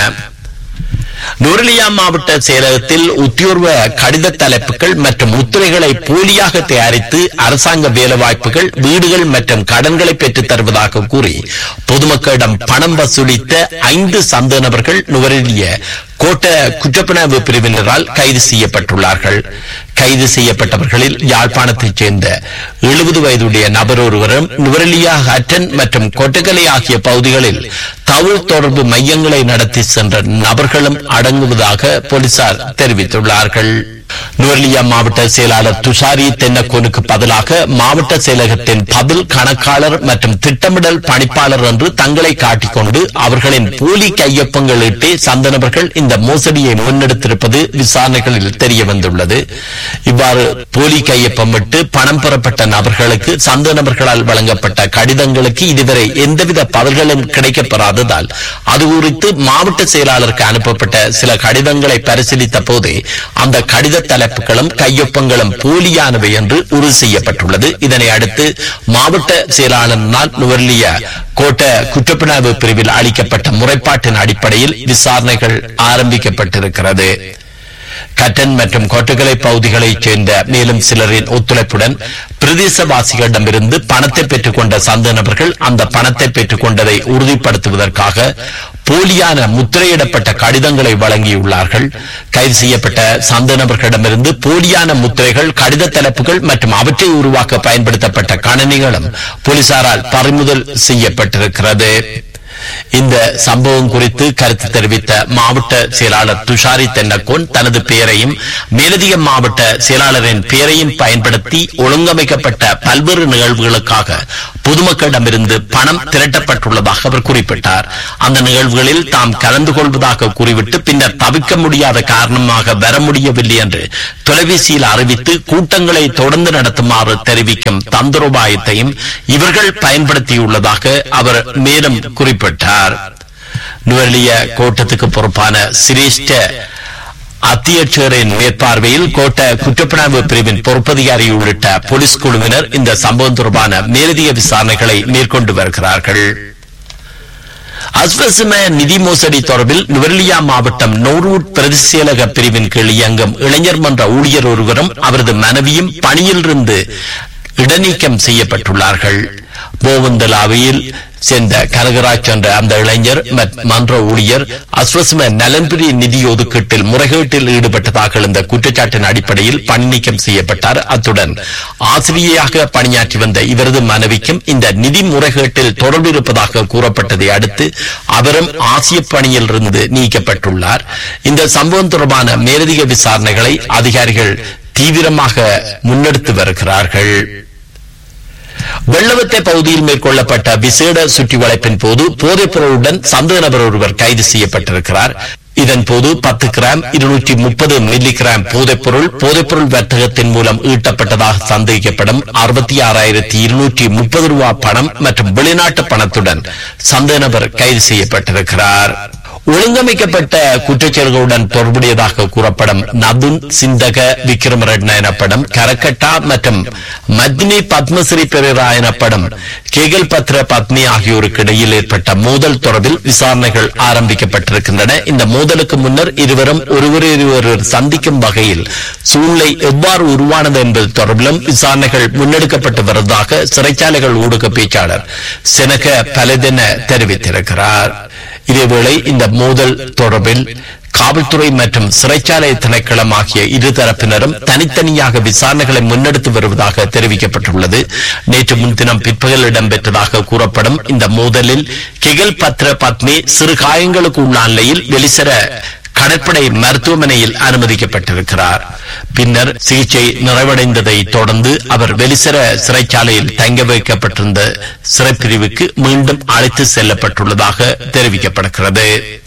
நுரலியா மாவட்ட செயலகத்தில் உத்தியோர்வ கடித தலைப்புகள் மற்றும் முத்திரைகளை போலியாக தயாரித்து அரசாங்க வேலைவாய்ப்புகள் வீடுகள் மற்றும் கடன்களை பெற்றுத் தருவதாக கூறி பொதுமக்களிடம் பணம் வசூலித்த ஐந்து சந்த நபர்கள் நுவரெலிய கோட்ட குற்றப்புணர்வு பிரிவினரால் கைது செய்யப்பட்டுள்ளார்கள் கைது செய்யப்பட்டவர்களில் யாழ்ப்பாணத்தைச் சேர்ந்த எழுபது வயதுடைய நபர் ஒருவரும் நுவரெலியா ஹட்டன் மற்றும் கொட்டகலை ஆகிய பகுதிகளில் தகவல் தொடர்பு மையங்களை நடத்தி சென்ற நபர்களும் அடங்குவதாக போலீசார் தெரிவித்துள்ளார்கள் நுவர்லியா மாவட்ட செயலாளர் துஷாரி தென்னக்கோனுக்கு பதிலாக மாவட்ட செயலகத்தின் பதில் கணக்காளர் மற்றும் திட்டமிடல் பணிப்பாளர் என்று தங்களை காட்டிக்கொண்டு அவர்களின் போலி கையொப்பங்கள் இட்டே சந்தனவர்கள் இந்த மோசடியை முன்னெடுத்திருப்பது விசாரணைகளில் தெரிய வந்துள்ளது இவ்வாறு போலி கையொப்பம் இட்டு பணம் பெறப்பட்ட நபர்களுக்கு சந்த நபர்களால் வழங்கப்பட்ட கடிதங்களுக்கு இதுவரை எந்தவித பதில்களும் கிடைக்கப்பெறாததால் அது குறித்து மாவட்ட செயலாளருக்கு அனுப்பப்பட்ட சில கடிதங்களை பரிசீலித்த போதே அந்த கடித தலைப்புகளும் கையொப்பங்களும் போலியானவை என்று உறுதி செய்யப்பட்டுள்ளது இதனை அடுத்து மாவட்ட செயலாளரினால் நுவர்லிய கோட்ட குற்றப்புணர்வு பிரிவில் அளிக்கப்பட்ட முறைப்பாட்டின் அடிப்படையில் விசாரணைகள் ஆரம்பிக்கப்பட்டிருக்கிறது கட்டன் மற்றும் கொட்டகலை பகுதிகளைச் சேர்ந்த மேலும் சிலரின் ஒத்துழைப்புடன் பிரதேசவாசிகளிடமிருந்து பணத்தை பெற்றுக் கொண்ட சந்த நபர்கள் அந்த பணத்தை பெற்றுக் கொண்டதை உறுதிப்படுத்துவதற்காக போலியான முத்திரையிடப்பட்ட கடிதங்களை வழங்கியுள்ளார்கள் கைது செய்யப்பட்ட சந்த நபர்களிடமிருந்து போலியான முத்திரைகள் கடித தலைப்புகள் மற்றும் அவற்றை உருவாக்க பயன்படுத்தப்பட்ட கணனிகளும் போலீசாரால் பறிமுதல் செய்யப்பட்டிருக்கிறது இந்த சம்பவம் குறித்து கருத்து தெரிவித்த மாவட்ட செயலாளர் துஷாரி தென்னக்கோன் தனது பெயரையும் மேலதிக மாவட்ட செயலாளரின் பெயரையும் பயன்படுத்தி ஒழுங்கமைக்கப்பட்ட பல்வேறு நிகழ்வுகளுக்காக பொதுமக்களிடமிருந்து பணம் திரட்டப்பட்டுள்ளதாக அவர் குறிப்பிட்டார் அந்த நிகழ்வுகளில் தாம் கலந்து கொள்வதாக கூறிவிட்டு பின்னர் தவிர்க்க முடியாத காரணமாக வர முடியவில்லை என்று தொலைபேசியில் அறிவித்து கூட்டங்களை தொடர்ந்து நடத்துமாறு தெரிவிக்கும் தந்திரோபாயத்தையும் இவர்கள் பயன்படுத்தியுள்ளதாக அவர் மேலும் குறிப்பிட்டார் நுவலிய கோட்டத்துக்கு பொறுப்பான சிரேஷ்ட அத்தியட்சரின் மேற்பார்வையில் கோட்ட குற்றப்புலனாய்வு பிரிவின் பொறுப்பதிகாரி உள்ளிட்ட போலீஸ் குழுவினர் இந்த சம்பவம் தொடர்பான மேலதிக விசாரணைகளை மேற்கொண்டு வருகிறார்கள் அஸ்வசம நிதி மோசடி தொடர்பில் நுவரெலியா மாவட்டம் நோரூட் பிரதிசேலக பிரிவின் கீழ் இயங்கும் இளைஞர் மன்ற ஊழியர் ஒருவரும் அவரது மனைவியும் பணியிலிருந்து இடைநீக்கம் செய்யப்பட்டுள்ளார்கள் போவந்தலாவையில் சேர்ந்த கனகராஜ் என்ற அந்த இளைஞர் மத்- மன்ற ஊழியர் அஸ்வசம நலன்புரி நிதி ஒதுக்கீட்டில் முறைகேட்டில் ஈடுபட்டதாக எழுந்த குற்றச்சாட்டின் அடிப்படையில் பணி நீக்கம் செய்யப்பட்டார் அத்துடன் ஆசிரியையாக பணியாற்றி வந்த இவரது மனைவிக்கும் இந்த நிதி முறைகேட்டில் தொடர்பு இருப்பதாக கூறப்பட்டதை அடுத்து அவரும் ஆசிய பணியில் இருந்து நீக்கப்பட்டுள்ளார் இந்த சம்பவம் தொடர்பான மேலதிக விசாரணைகளை அதிகாரிகள் தீவிரமாக முன்னெடுத்து வருகிறார்கள் வெள்ளவத்தை பகுதியில் மேற்கொள்ளப்பட்ட விசேட சுற்றி வளைப்பின் போது போதைப் பொருளுடன் சந்தேக நபர் ஒருவர் கைது செய்யப்பட்டிருக்கிறார் இதன் போது பத்து கிராம் இருநூற்றி முப்பது மில்லி கிராம் போதைப்பொருள் போதைப்பொருள் வர்த்தகத்தின் மூலம் ஈட்டப்பட்டதாக சந்தேகிக்கப்படும் அறுபத்தி ஆறாயிரத்தி இருநூற்றி முப்பது ரூபாய் பணம் மற்றும் வெளிநாட்டு பணத்துடன் சந்தேக நபர் கைது செய்யப்பட்டிருக்கிறார் ஒழுங்கமைக்கப்பட்ட குற்றச்செயல்களுடன் தொடர்புடையதாக கூறப்படும் நதுன் சிந்தக விக்ரமரட்ன எனப்படும் கரக்கட்டா மற்றும் மத்னி பத்மஸ்ரீ பெரேரா எனப்படும் கேகல் பத்ர பத்னி ஆகியோருக்கு இடையில் ஏற்பட்ட மோதல் தொடர்பில் விசாரணைகள் ஆரம்பிக்கப்பட்டிருக்கின்றன இந்த மோதலுக்கு முன்னர் இருவரும் ஒருவரையொருவர் சந்திக்கும் வகையில் சூழ்நிலை எவ்வாறு உருவானது என்பது தொடர்பிலும் விசாரணைகள் முன்னெடுக்கப்பட்டு வருவதாக சிறைச்சாலைகள் ஊடக பேச்சாளர் செனக பலதென தெரிவித்திருக்கிறார் இதேவேளை இந்த மோதல் தொடர்பில் காவல்துறை மற்றும் சிறைச்சாலை திணைக்களம் ஆகிய இரு தரப்பினரும் தனித்தனியாக விசாரணைகளை முன்னெடுத்து வருவதாக தெரிவிக்கப்பட்டுள்ளது நேற்று முன்தினம் பிற்பகல் இடம்பெற்றதாக கூறப்படும் இந்த மோதலில் கெகல் பத்ர பத்னி சிறு காயங்களுக்கு உள்ளான நிலையில் வெளிசர கடற்படை மருத்துவமனையில் அனுமதிக்கப்பட்டிருக்கிறார் பின்னர் சிகிச்சை நிறைவடைந்ததை தொடர்ந்து அவர் வெளிசர சிறைச்சாலையில் தங்க வைக்கப்பட்டிருந்த சிறைப்பிரிவுக்கு மீண்டும் அழைத்து செல்லப்பட்டுள்ளதாக தெரிவிக்கப்படுகிறது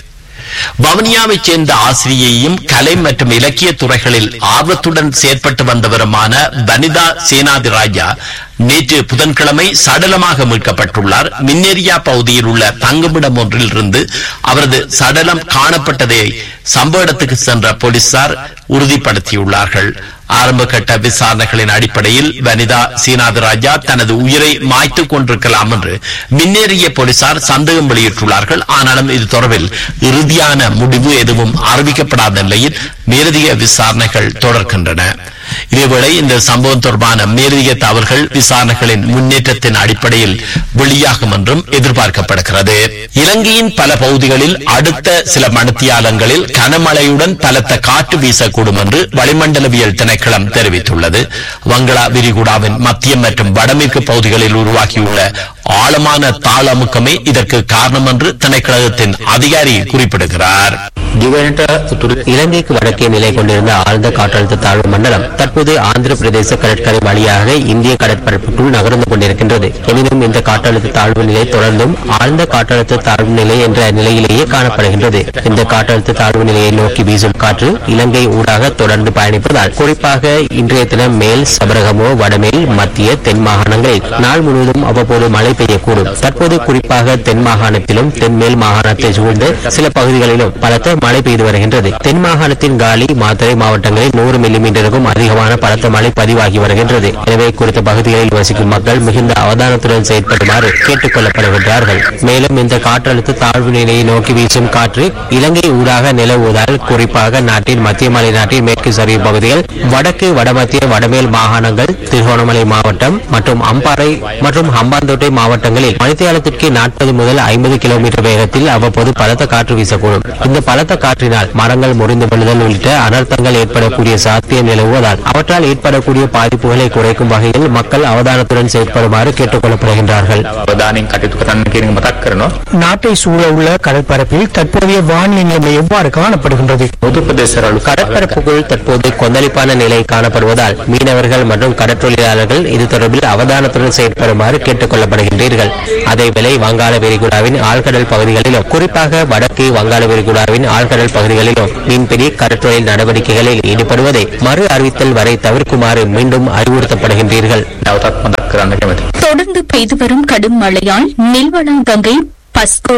வவுனியாவைச் சேர்ந்த ஆசிரியையும் கலை மற்றும் இலக்கிய துறைகளில் ஆர்வத்துடன் செயற்பட்டு வந்தவருமான வனிதா சேனாதிராஜா நேற்று புதன்கிழமை சடலமாக மீட்கப்பட்டுள்ளார் மின்னேரியா பகுதியில் உள்ள தங்குமிடம் ஒன்றில் இருந்து அவரது சடலம் காணப்பட்டதை சம்பவ இடத்துக்கு சென்ற போலீசார் உறுதிப்படுத்தியுள்ளார்கள் ஆரம்ப கட்ட விசாரணைகளின் அடிப்படையில் வனிதா சீனாதராஜா தனது உயிரை மாய்த்துக் கொண்டிருக்கலாம் என்று மின்னேறிய போலீசார் சந்தேகம் வெளியிட்டுள்ளார்கள் ஆனாலும் இது தொடர்பில் இறுதியான முடிவு எதுவும் அறிவிக்கப்படாத நிலையில் மேலதிக விசாரணைகள் தொடர்கின்றன இதேவேளை இந்த சம்பவம் தொடர்பான மேலதிக தகவல்கள் விசாரணைகளின் முன்னேற்றத்தின் அடிப்படையில் வெளியாகும் என்றும் எதிர்பார்க்கப்படுகிறது இலங்கையின் பல பகுதிகளில் அடுத்த சில மணித்தியாலங்களில் கனமழையுடன் பலத்த காற்று வீசக்கூடும் என்று வளிமண்டலவியல் திணைக்களம் தெரிவித்துள்ளது வங்களா விரிகுடாவின் மத்திய மற்றும் வடமேற்கு பகுதிகளில் உருவாகியுள்ள ஆழமான தாழ் அமுக்கமே இதற்கு காரணம் என்று திணைக்களத்தின் அதிகாரி குறிப்பிடுகிறார் திவனட்ட உத்துரு இலங்கைக்கு வடக்கே நிலை கொண்டிருந்த ஆழ்ந்த காற்றழுத்த தாழ்வு மண்டலம் தற்போது ஆந்திர பிரதேச கடற்கரை வழியாக இந்திய கடற்பரப்புக்குள் நகர்ந்து கொண்டிருக்கின்றது எனினும் இந்த காற்றழுத்த தாழ்வு நிலை தொடர்ந்தும் ஆழ்ந்த காற்றழுத்த தாழ்வு நிலை என்ற நிலையிலேயே காணப்படுகின்றது இந்த காற்றழுத்த தாழ்வு நிலையை நோக்கி வீசும் காற்று இலங்கை ஊடாக தொடர்ந்து பயணிப்பதால் குறிப்பாக இன்றைய தினம் மேல் சபரகமோ வடமேல் மத்திய தென் மாகாணங்களில் நாள் முழுவதும் அவ்வப்போது மழை பெய்யக்கூடும் தற்போது குறிப்பாக தென் மாகாணத்திலும் தென்மேல் மாகாணத்தை சூழ்ந்து சில பகுதிகளிலும் பலத்த மழை பெய்து வருகின்றது தென் மாகாணத்தின் காலி மாத்தறை மாவட்டங்களில் நூறு மில்லிமீட்டருக்கும் அதிகமான பலத்த மழை பதிவாகி வருகின்றது எனவே குறித்த பகுதிகளில் வசிக்கும் மக்கள் மிகுந்த அவதானத்துடன் செயற்படுமாறு கேட்டுக் கொள்ளப்படுகின்றார்கள் மேலும் இந்த காற்றழுத்த தாழ்வு நிலையை நோக்கி வீசும் காற்று இலங்கை ஊடாக நிலவுவதால் குறிப்பாக நாட்டின் மத்திய மலை நாட்டின் மேற்கு சரிவு பகுதிகள் வடக்கு வடமத்திய வடமேல் மாகாணங்கள் திருகோணமலை மாவட்டம் மற்றும் அம்பாறை மற்றும் ஹம்பாந்தோட்டை மாவட்டங்களில் மணித்தியாலத்திற்கு நாற்பது முதல் ஐம்பது கிலோமீட்டர் வேகத்தில் அவ்வப்போது பலத்த காற்று வீசக்கூடும் இந்த பலத்த காற்றினால் மரங்கள் முறிந்து விழுதல் உள்ளிட்ட அனர்த்தங்கள் ஏற்படக்கூடிய சாத்தியம் நிலவுவதால் அவற்றால் ஏற்படக்கூடிய பாதிப்புகளை குறைக்கும் வகையில் மக்கள் அவதானத்துடன் செயற்படுமாறு கேட்டுக் கொள்ளப்படுகின்றார்கள் අවධානයෙන් කටයුතු කරන්න කියන එක මතක් කරනවා. நாட்டை சூழ உள்ள கடற்பரப்பில் தற்போதைய வானிலை நிலைமை எவ்வாறு காணப்படுகின்றது මුදු ප්‍රදේශවල கடற்பரப்புக்குள் தற்போது கொந்தளிப்பான நிலை காணப்படுவதால் மீனவர்கள் மற்றும் கடற்றொழிலாளர்கள் இது தொடர்பில் அவதானத்துடன் செயற்படுமாறு கேட்டுக் கொள்ளப்படுகின்றீர்கள் அதேவேளை வங்காள விரிகுடாவின் ஆழ்கடல் பகுதிகளிலும் குறிப்பாக வடக்கு வங்காள விரிகுடாவின் ஆழ்கடல் பகுதிகளிலும் மீன்பிடி கடற்றொழில் நடவடிக்கைகளில் ஈடுபடுவதை மறு அறிவித்தல் வரை தவிர்க்குமாறு மீண்டும் அறிவுறுத்தப்படுகின்றீர்கள் නැවතත් මතක් කරන්න කැමතියි. தொடர்ந்து பெய்து வரும் கடும் மழையால் நெல்வளாங்கங்கை பஸ்கோடு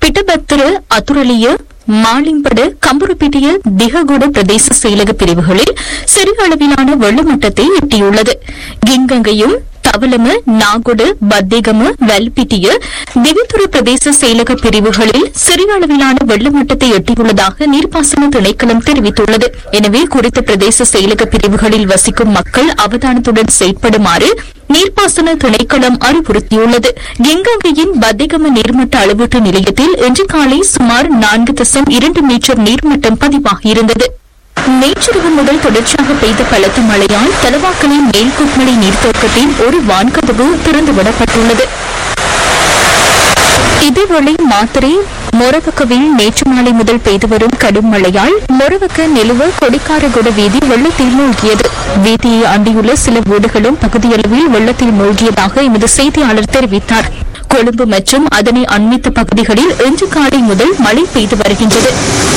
பிட்டபத்திர அத்துரலிய மாலிம்படு கம்புருப்பிட்டிய திககுட பிரதேச செயலக பிரிவுகளில் சிறிய அளவிலான வெள்ளமட்டத்தை எட்டியுள்ளது கிங்கங்கையும் தவலம நாகுடு பத்தேகம வல்பிட்டிய திவித்துறை பிரதேச செயலக பிரிவுகளில் சிறிய அளவிலான வெள்ளமட்டத்தை எட்டியுள்ளதாக நீர்ப்பாசன திணைக்களம் தெரிவித்துள்ளது எனவே குறித்த பிரதேச செயலக பிரிவுகளில் வசிக்கும் மக்கள் அவதானத்துடன் செயற்படுமாறு நீர்ப்பாசன திணைக்களம் அறிவுறுத்தியுள்ளது கெங்காங்கையின் பத்திகம நீர்மட்ட அளவீட்டு நிலையத்தில் இன்று காலை சுமார் நான்கு தசம் இரண்டு மீட்டர் நீர்மட்டம் பதிவாகியிருந்தது நேற்றிரவு முதல் தொடர்ச்சியாக பெய்த பலத்த மழையால் தலவாக்கலின் மேல்குட்மலை நீர்த்தேக்கத்தின் ஒரு வான்கதவு திறந்துவிடப்பட்டுள்ளது இதேவேளை மாத்திரை மொரவக்கவில் நேற்று மாலை முதல் பெய்து வரும் கடும் மழையால் மொரவக்க நிலுவ கொடிக்காரகுட வீதி வெள்ளத்தில் மூழ்கியது வீதியை அண்டியுள்ள சில வீடுகளும் பகுதியளவில் வெள்ளத்தில் மூழ்கியதாக எமது செய்தியாளர் தெரிவித்தார் கொழும்பு மற்றும் அதனை அண்மித்த பகுதிகளில் இன்று காலை முதல் மழை பெய்து வருகின்றது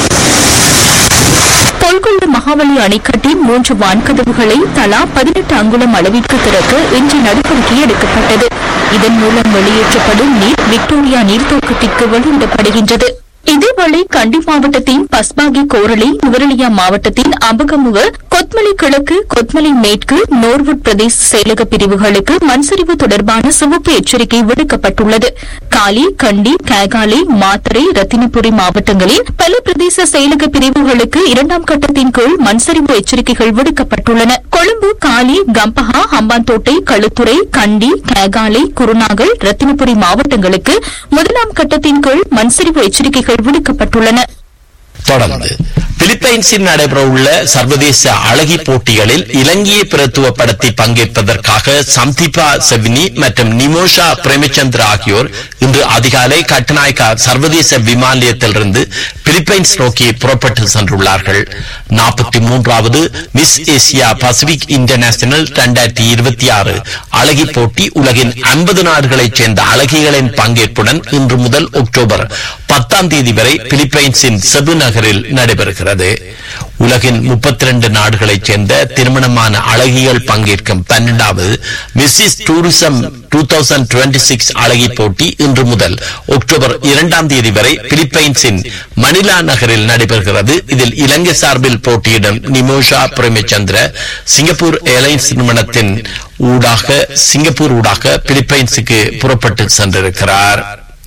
பொல்கொள்ள மகாவலி அணைக்கட்டின் மூன்று வான்கதவுகளை தலா பதினெட்டு அங்குலம் அளவிற்கு திறக்க இன்று நடவடிக்கை எடுக்கப்பட்டது இதன் மூலம் வெளியேற்றப்படும் நீர் விக்டோரியா நீர்த்தேக்கத்திற்கு வெளியிடப்படுகின்றது இதேவேளை கண்டி மாவட்டத்தின் பஸ்பாகி கோரளை நுவரெலியா மாவட்டத்தின் அம்பகமுவ கொத்மலை கிழக்கு கொத்மலை மேற்கு நோர்வுட் பிரதேச செயலக பிரிவுகளுக்கு மண்சரிவு தொடர்பான சிவப்பு எச்சரிக்கை விடுக்கப்பட்டுள்ளது காலி கண்டி கேகாலை மாத்தரை ரத்தினபுரி மாவட்டங்களில் பல பிரதேச செயலக பிரிவுகளுக்கு இரண்டாம் கட்டத்தின் கீழ் மண்சரிவு எச்சரிக்கைகள் விடுக்கப்பட்டுள்ளன கொழும்பு காலி கம்பஹா ஹம்பாந்தோட்டை களுத்துறை கண்டி கேகாலை குருநாகல் ரத்தினபுரி மாவட்டங்களுக்கு முதலாம் கட்டத்தின் கீழ் மண்சரிவு எச்சரிக்கைகள் விடுக்கப்பட்டுள்ளன தொடர்ந்து பிலிப்பைன்ஸில் நடைபெறவுள்ள சர்வதேச அழகி போட்டிகளில் இலங்கையை பிரத்துவப்படுத்தி பங்கேற்பதற்காக சம்திபா செவினி மற்றும் நிமோஷா பிரேமச்சந்திர ஆகியோர் இன்று அதிகாலை கட்டநாயக்கா சர்வதேச விமான நிலையத்திலிருந்து பிலிப்பைன்ஸ் நோக்கி புறப்பட்டு சென்றுள்ளார்கள் நாற்பத்தி மூன்றாவது மிஸ் ஏசியா பசிபிக் இன்டர்நேஷனல் இரண்டாயிரத்தி இருபத்தி ஆறு அழகி போட்டி உலகின் ஐம்பது நாடுகளைச் சேர்ந்த அழகிகளின் பங்கேற்புடன் இன்று முதல் அக்டோபர் பத்தாம் தேதி வரை பிலிப்பைன்ஸின் செபு நகரில் நடைபெறுகிறது உலகின் முப்பத்தி ரெண்டு நாடுகளைச் சேர்ந்த திருமணமான அழகிகள் பங்கேற்கும் பன்னெண்டாவது Mrs tourism two thousand twenty six அழகி போட்டி இன்று முதல் அக்டோபர் இரண்டாம் தேதி வரை பிலிப்பைன்ஸின் மணிலா நகரில் நடைபெறுகிறது இதில் இலங்கை சார்பில் போட்டியிடும் நிமோஷா பிரேமச்சந்திர சிங்கப்பூர் ஏர்லைன்ஸ் நிறுவனத்தின் ஊடாக சிங்கப்பூர் ஊடாக பிலிப்பைன்ஸுக்கு புறப்பட்டு சென்றிருக்கிறார்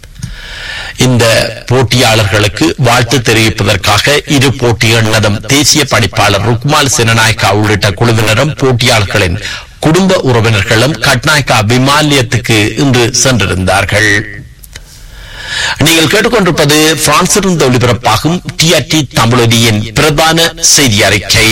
இந்த போட்டியாளர்களுக்கு வாழ்த்து தெரிவிப்பதற்காக இரு போட்டிகள் நடும் தேசிய படிப்பாளர் ருக்மால் சினநாயக்கா உள்ளிட்ட குழுவினரும் போட்டியாளர்களின் குடும்ப உறவினர்களும் கட்நாயக்கா விமான நிலையத்துக்கு இன்று சென்றிருந்தார்கள் நீங்கள் கேட்டுக்கொண்டிருப்பது பிரான்சிலிருந்து ஒளிபரப்பாகும் டிஆர்டி தமிழொலியின் பிரதான செய்தி அறிக்கை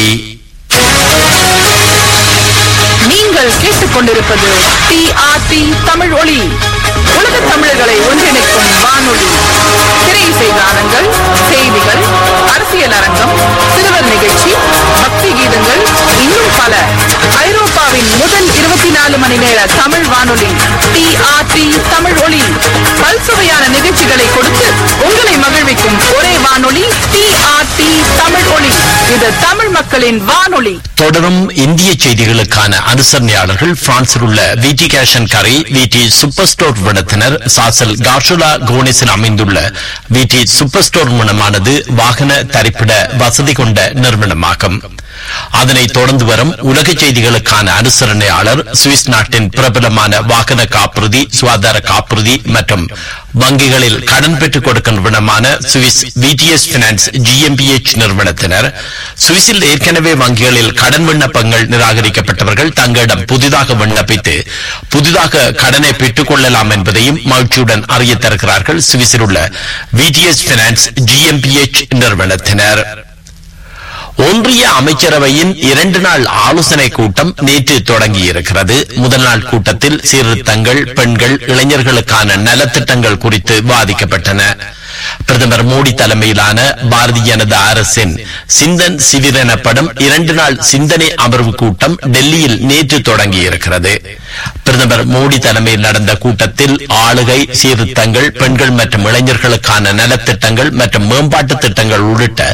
நீங்கள் கேட்டுக்கொண்டிருப்பது டிஆர்டி தமிழ் ஒளி உலக தமிழர்களை ஒன்றிணைக்கும் வானொலி திரை இசை கானங்கள் செய்திகள் அரசியல் அரங்கம் சிறுவர் நிகழ்ச்சி பக்தி கீதங்கள் இன்னும் பல ஐரோப்பாவின் முதல் இருபத்தி நாலு மணி நேர தமிழ் வானொலி டிஆர்டி தமிழ் ஒளி பல்சுவையான நிகழ்ச்சிகளை கொடுத்து உங்களை மகிழ்விக்கும் ஒரே வானொலி டிஆர்டி தமிழ் ஒளி இது தமிழ் மக்களின் வானொலி தொடரும் இந்திய செய்திகளுக்கான அனுசரணையாளர்கள் பிரான்சில் உள்ள விடி கேஷன் கரை விடி சூப்பர் ஸ்டோர் நிறுவனத்தினர் சாசல் கார்ஷுலா கோனிஸில் அமைந்துள்ள விடி சூப்பர் ஸ்டோர் நிறுவனமானது வாகன தரிப்பிட வசதி கொண்ட நிறுவனமாகும் அதனைத் தொடர்ந்து வரும் உலக செய்திகளுக்கான அனுசரணையாளர் சுவிஸ் நாட்டின் பிரபலமான வாகன காப்புறுதி சுகாதார காப்புறுதி மற்றும் வங்கிகளில் கடன் பெற்றுக் கொடுக்கும் நிறுவனமான சுவிஸ் விடிஎஸ் பினான்ஸ் ஜிஎம்பிஎச் நிறுவனத்தினர் சுவிஸில் ஏற்கனவே வங்கிகளில் கடன் விண்ணப்பங்கள் நிராகரிக்கப்பட்டவர்கள் தங்களிடம் புதிதாக விண்ணப்பித்து புதிதாக கடனை பெற்றுக் கொள்ளலாம் என்பதையும் மகிழ்ச்சியுடன் அறிய தருகிறார்கள் சுவிஸில் உள்ள விடிஎஸ் பினான்ஸ் ஜிஎம்பிஎச் நிறுவனத்தினர் ஒன்றிய அமைச்சரவையின் இரண்டு நாள் ஆலோசனை கூட்டம் நேற்று தொடங்கியிருக்கிறது முதல் நாள் கூட்டத்தில் சீர்திருத்தங்கள் பெண்கள் இளைஞர்களுக்கான நலத்திட்டங்கள் குறித்து விவாதிக்கப்பட்டன பிரதமர் மோடி தலைமையிலான பாரதிய ஜனதா அரசின் சிந்தன் சிவிர் எனப்படும் இரண்டு நாள் சிந்தனை அமர்வு கூட்டம் டெல்லியில் நேற்று தொடங்கியிருக்கிறது பிரதமர் மோடி தலைமையில் நடந்த கூட்டத்தில் ஆளுகை சீர்திருத்தங்கள் பெண்கள் மற்றும் இளைஞர்களுக்கான நலத்திட்டங்கள் மற்றும் மேம்பாட்டு திட்டங்கள் உள்ளிட்ட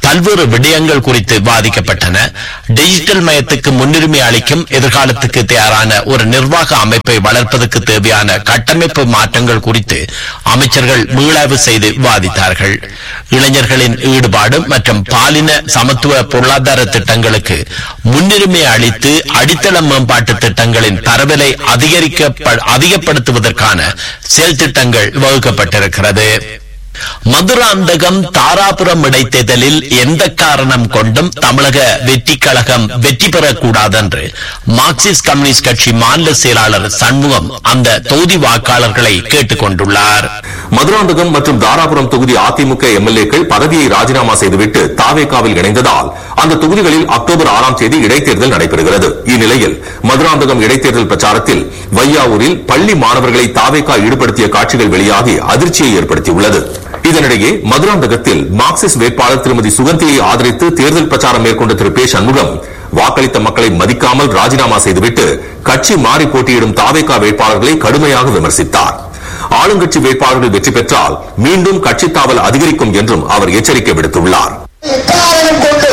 பல்வேறு விடயங்கள் குறித்து வாதிக்கப்பட்டன டிஜிட்டல் மயத்துக்கு முன்னுரிமை அளிக்கும் எதிர்காலத்துக்கு தயாரான ஒரு நிர்வாக அமைப்பை வளர்ப்பதற்கு தேவையான கட்டமைப்பு மாற்றங்கள் குறித்து அமைச்சர்கள் மீளாய்வு செய்து வாதித்தார்கள் இளைஞர்களின் ஈடுபாடு மற்றும் பாலின சமத்துவ பொருளாதார திட்டங்களுக்கு முன்னுரிமை அளித்து அடித்தள மேம்பாட்டு திட்டங்களின் பரவலை அதிகரிக்க அதிகப்படுத்துவதற்கான செயல் திட்டங்கள் வகுக்கப்பட்டிருக்கிறது மதுராந்தகம் தாராபுரம் இடைத்தேர்தலில் எந்த காரணம் கொண்டும் தமிழக வெற்றி கழகம் வெற்றி பெறக்கூடாதென்று மார்க்சிஸ்ட் கம்யூனிஸ்ட் கட்சி மாநில செயலாளர் சண்முகம் அந்த தொகுதி வாக்காளர்களை கேட்டுக் கொண்டுள்ளார் மதுராந்தகம் மற்றும் தாராபுரம் தொகுதி அதிமுக எம்எல்ஏக்கள் பதவியை ராஜினாமா செய்துவிட்டு தாவேகாவில் இணைந்ததால் அந்த தொகுதிகளில் அக்டோபர் ஆறாம் தேதி இடைத்தேர்தல் நடைபெறுகிறது இந்நிலையில் மதுராந்தகம் இடைத்தேர்தல் பிரச்சாரத்தில் வையாவூரில் பள்ளி மாணவர்களை தாவேகா ஈடுபடுத்திய காட்சிகள் வெளியாகி அதிர்ச்சியை ஏற்படுத்தியுள்ளது இதனிடையே மதுராந்தகத்தில் மார்க்சிஸ்ட் வேட்பாளர் திருமதி சுகந்தியை ஆதரித்து தேர்தல் பிரச்சாரம் மேற்கொண்ட திரு பே சண்முகம் வாக்களித்த மக்களை மதிக்காமல் ராஜினாமா செய்துவிட்டு கட்சி மாறி போட்டியிடும் தாவேகா வேட்பாளர்களை கடுமையாக விமர்சித்தார் ஆளுங்கட்சி வேட்பாளர்கள் வெற்றி பெற்றால் மீண்டும் கட்சி தாவல் அதிகரிக்கும் என்றும் அவர் எச்சரிக்கை விடுத்துள்ளார் எக்காரணம் கொண்டு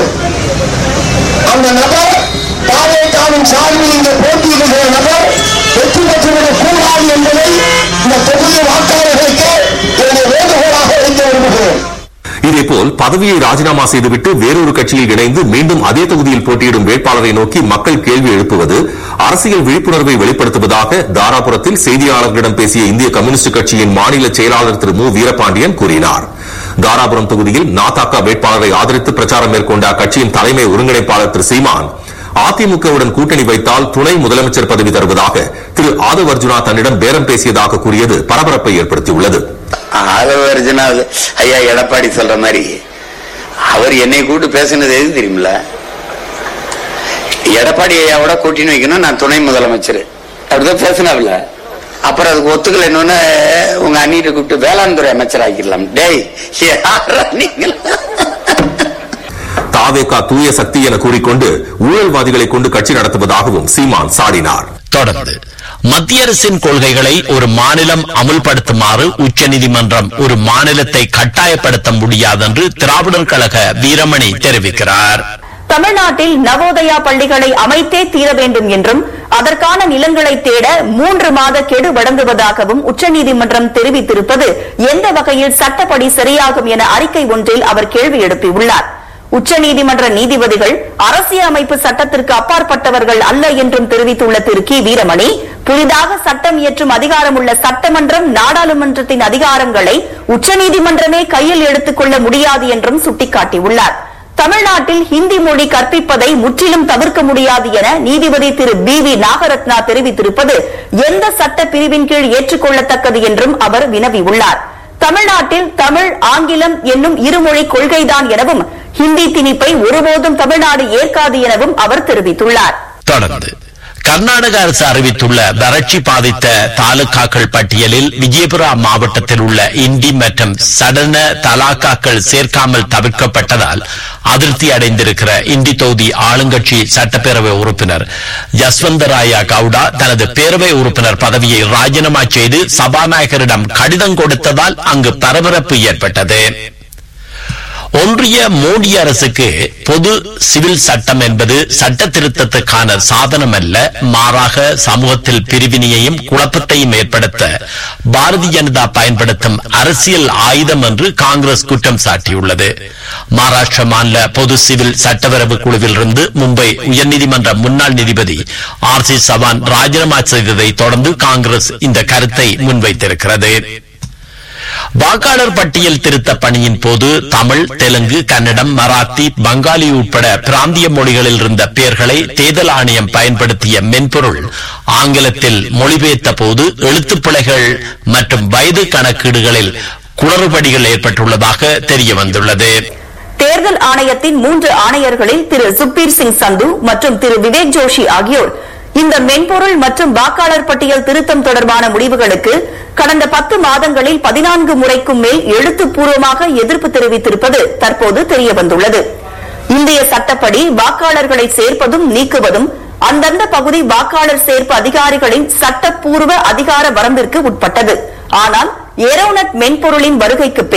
அந்த நபர் தாவேக்காவின் சார்பில் இங்கே போட்டியிடுகிற நபர் வெற்றி பெற்றுவிடக் கூடாது என்பதை இந்த தொகுதி வாக்காளர்களுக்கு என்னுடைய வேண்டுகோளாக வைக்க விரும்புகிறேன் இதேபோல் பதவியை ராஜினாமா செய்துவிட்டு வேறொரு கட்சியில் இணைந்து மீண்டும் அதே தொகுதியில் போட்டியிடும் வேட்பாளரை நோக்கி மக்கள் கேள்வி எழுப்புவது அரசியல் விழிப்புணர்வை வெளிப்படுத்துவதாக தாராபுரத்தில் செய்தியாளர்களிடம் பேசிய இந்திய கம்யூனிஸ்ட் கட்சியின் மாநில செயலாளர் திரு மு வீரபாண்டியன் கூறினார் தாராபுரம் தொகுதியில் நாதாக்கா வேட்பாளரை ஆதரித்து பிரச்சாரம் மேற்கொண்ட அக்கட்சியின் தலைமை ஒருங்கிணைப்பாளர் திரு சீமான் அதிமுகவுடன் கூட்டணி வைத்தால் துணை முதலமைச்சர் பதவி தருவதாக திரு ஆதவ் அர்ஜுனா தன்னிடம் பேரம் பேசியதாக கூறியது பரபரப்பை ஏற்படுத்தியுள்ளது ஆதவர்ஜுனா ஐயா எடப்பாடி சொல்ற மாதிரி அவர் என்னை கூட்டு பேசினது எது தெரியுமில எடப்பாடி ஐயாவோட கூட்டணி வைக்கணும் நான் துணை முதலமைச்சர் அப்படிதான் பேசினாவில அப்புறம் அதுக்கு ஒத்துக்கல என்னன்னு உங்க அண்ணிட்ட கூப்பிட்டு வேளாண் துறை அமைச்சர் ஆக்கிடலாம் டேய் யாரா நீங்களா தாவேகா தூய சக்தி என கூறிக்கொண்டு ஊழல்வாதிகளை கொண்டு கட்சி நடத்துவதாகவும் சீமான் சாடினார் தொடர்ந்து மத்திய அரசின் கொள்கைகளை ஒரு மாநிலம் அமுல்படுத்துமாறு உச்சநீதிமன்றம் ஒரு மாநிலத்தை கட்டாயப்படுத்த முடியாதென்று திராவிடர் கழக வீரமணி தெரிவிக்கிறார் தமிழ்நாட்டில் நவோதயா பள்ளிகளை அமைத்தே தீர வேண்டும் என்றும் அதற்கான நிலங்களை தேட மூன்று மாத கெடு வழங்குவதாகவும் உச்சநீதிமன்றம் தெரிவித்திருப்பது எந்த வகையில் சட்டப்படி சரியாகும் என அறிக்கை ஒன்றில் அவர் கேள்வி எழுப்பியுள்ளார் உச்சநீதிமன்ற நீதிபதிகள் அரசியலமைப்பு சட்டத்திற்கு அப்பாற்பட்டவர்கள் அல்ல என்றும் தெரிவித்துள்ள திரு கி வீரமணி புதிதாக சட்டம் இயற்றும் அதிகாரமுள்ள சட்டமன்றம் நாடாளுமன்றத்தின் அதிகாரங்களை உச்சநீதிமன்றமே கையில் எடுத்துக் கொள்ள முடியாது என்றும் சுட்டிக்காட்டியுள்ளார் தமிழ்நாட்டில் ஹிந்தி மொழி கற்பிப்பதை முற்றிலும் தவிர்க்க முடியாது என நீதிபதி திரு பி வி நாகரத்னா தெரிவித்திருப்பது எந்த சட்ட பிரிவின் கீழ் ஏற்றுக்கொள்ளத்தக்கது என்றும் அவர் வினவியுள்ளார் தமிழ்நாட்டில் தமிழ் ஆங்கிலம் என்னும் இருமொழி கொள்கைதான் எனவும் ஹிந்தி திணிப்பை ஒருபோதும் தமிழ்நாடு ஏற்காது எனவும் அவர் தெரிவித்துள்ளார் தொடர்ந்து கர்நாடக அரசு அறிவித்துள்ள வறட்சி பாதித்த தாலுகாக்கள் பட்டியலில் விஜயபுரா மாவட்டத்தில் உள்ள இண்டி மற்றும் சடன தலாக்காக்கள் சேர்க்காமல் தவிர்க்கப்பட்டதால் அதிருப்தி அடைந்திருக்கிற இண்டி தொகுதி ஆளுங்கட்சி சட்டப்பேரவை உறுப்பினர் யஸ்வந்தராயா கவுடா தனது பேரவை உறுப்பினர் பதவியை ராஜினாமா செய்து சபாநாயகரிடம் கடிதம் கொடுத்ததால் அங்கு பரபரப்பு ஏற்பட்டது ஒன்றிய மோடி அரசுக்கு பொது சிவில் சட்டம் என்பது சட்ட திருத்தத்துக்கான சாதனம் அல்ல மாறாக சமூகத்தில் பிரிவினையையும் குழப்பத்தையும் ஏற்படுத்த பாரதிய ஜனதா பயன்படுத்தும் அரசியல் ஆயுதம் என்று காங்கிரஸ் குற்றம் சாட்டியுள்ளது மகாராஷ்டிர மாநில பொது சிவில் சட்டவரவு குழுவிலிருந்து மும்பை உயர்நீதிமன்ற முன்னாள் நீதிபதி ஆர் சி சவான் ராஜினாமா செய்ததை தொடர்ந்து காங்கிரஸ் இந்த கருத்தை முன்வைத்திருக்கிறது வாக்காளர் பட்டியல் திருத்த பணியின் போது தமிழ் தெலுங்கு கன்னடம் மராத்தி பங்காளி உட்பட பிராந்திய மொழிகளில் இருந்த பெயர்களை தேர்தல் ஆணையம் பயன்படுத்திய மென்பொருள் ஆங்கிலத்தில் மொழிபெயர்த்த போது எழுத்துப்பிழைகள் மற்றும் வயது கணக்கீடுகளில் குளறுபடிகள் ஏற்பட்டுள்ளதாக தெரிய வந்துள்ளது தேர்தல் ஆணையத்தின் மூன்று ஆணையர்களில் திரு சுக்பீர் சிங் சந்து மற்றும் திரு விவேக் ஜோஷி ஆகியோர் இந்த மென்பொருள் மற்றும் வாக்காளர் பட்டியல் திருத்தம் தொடர்பான முடிவுகளுக்கு கடந்த பத்து மாதங்களில் பதினான்கு முறைக்கும் மேல் எழுத்துப்பூர்வமாக எதிர்ப்பு தெரிவித்திருப்பது தற்போது தெரியவந்துள்ளது இந்திய சட்டப்படி வாக்காளர்களை சேர்ப்பதும் நீக்குவதும் அந்தந்த பகுதி வாக்காளர் சேர்ப்பு அதிகாரிகளின் சட்டப்பூர்வ அதிகார வரம்பிற்கு உட்பட்டது ஆனால் ஏரோனட் மென்பொருளின் வருகைக்கு பின்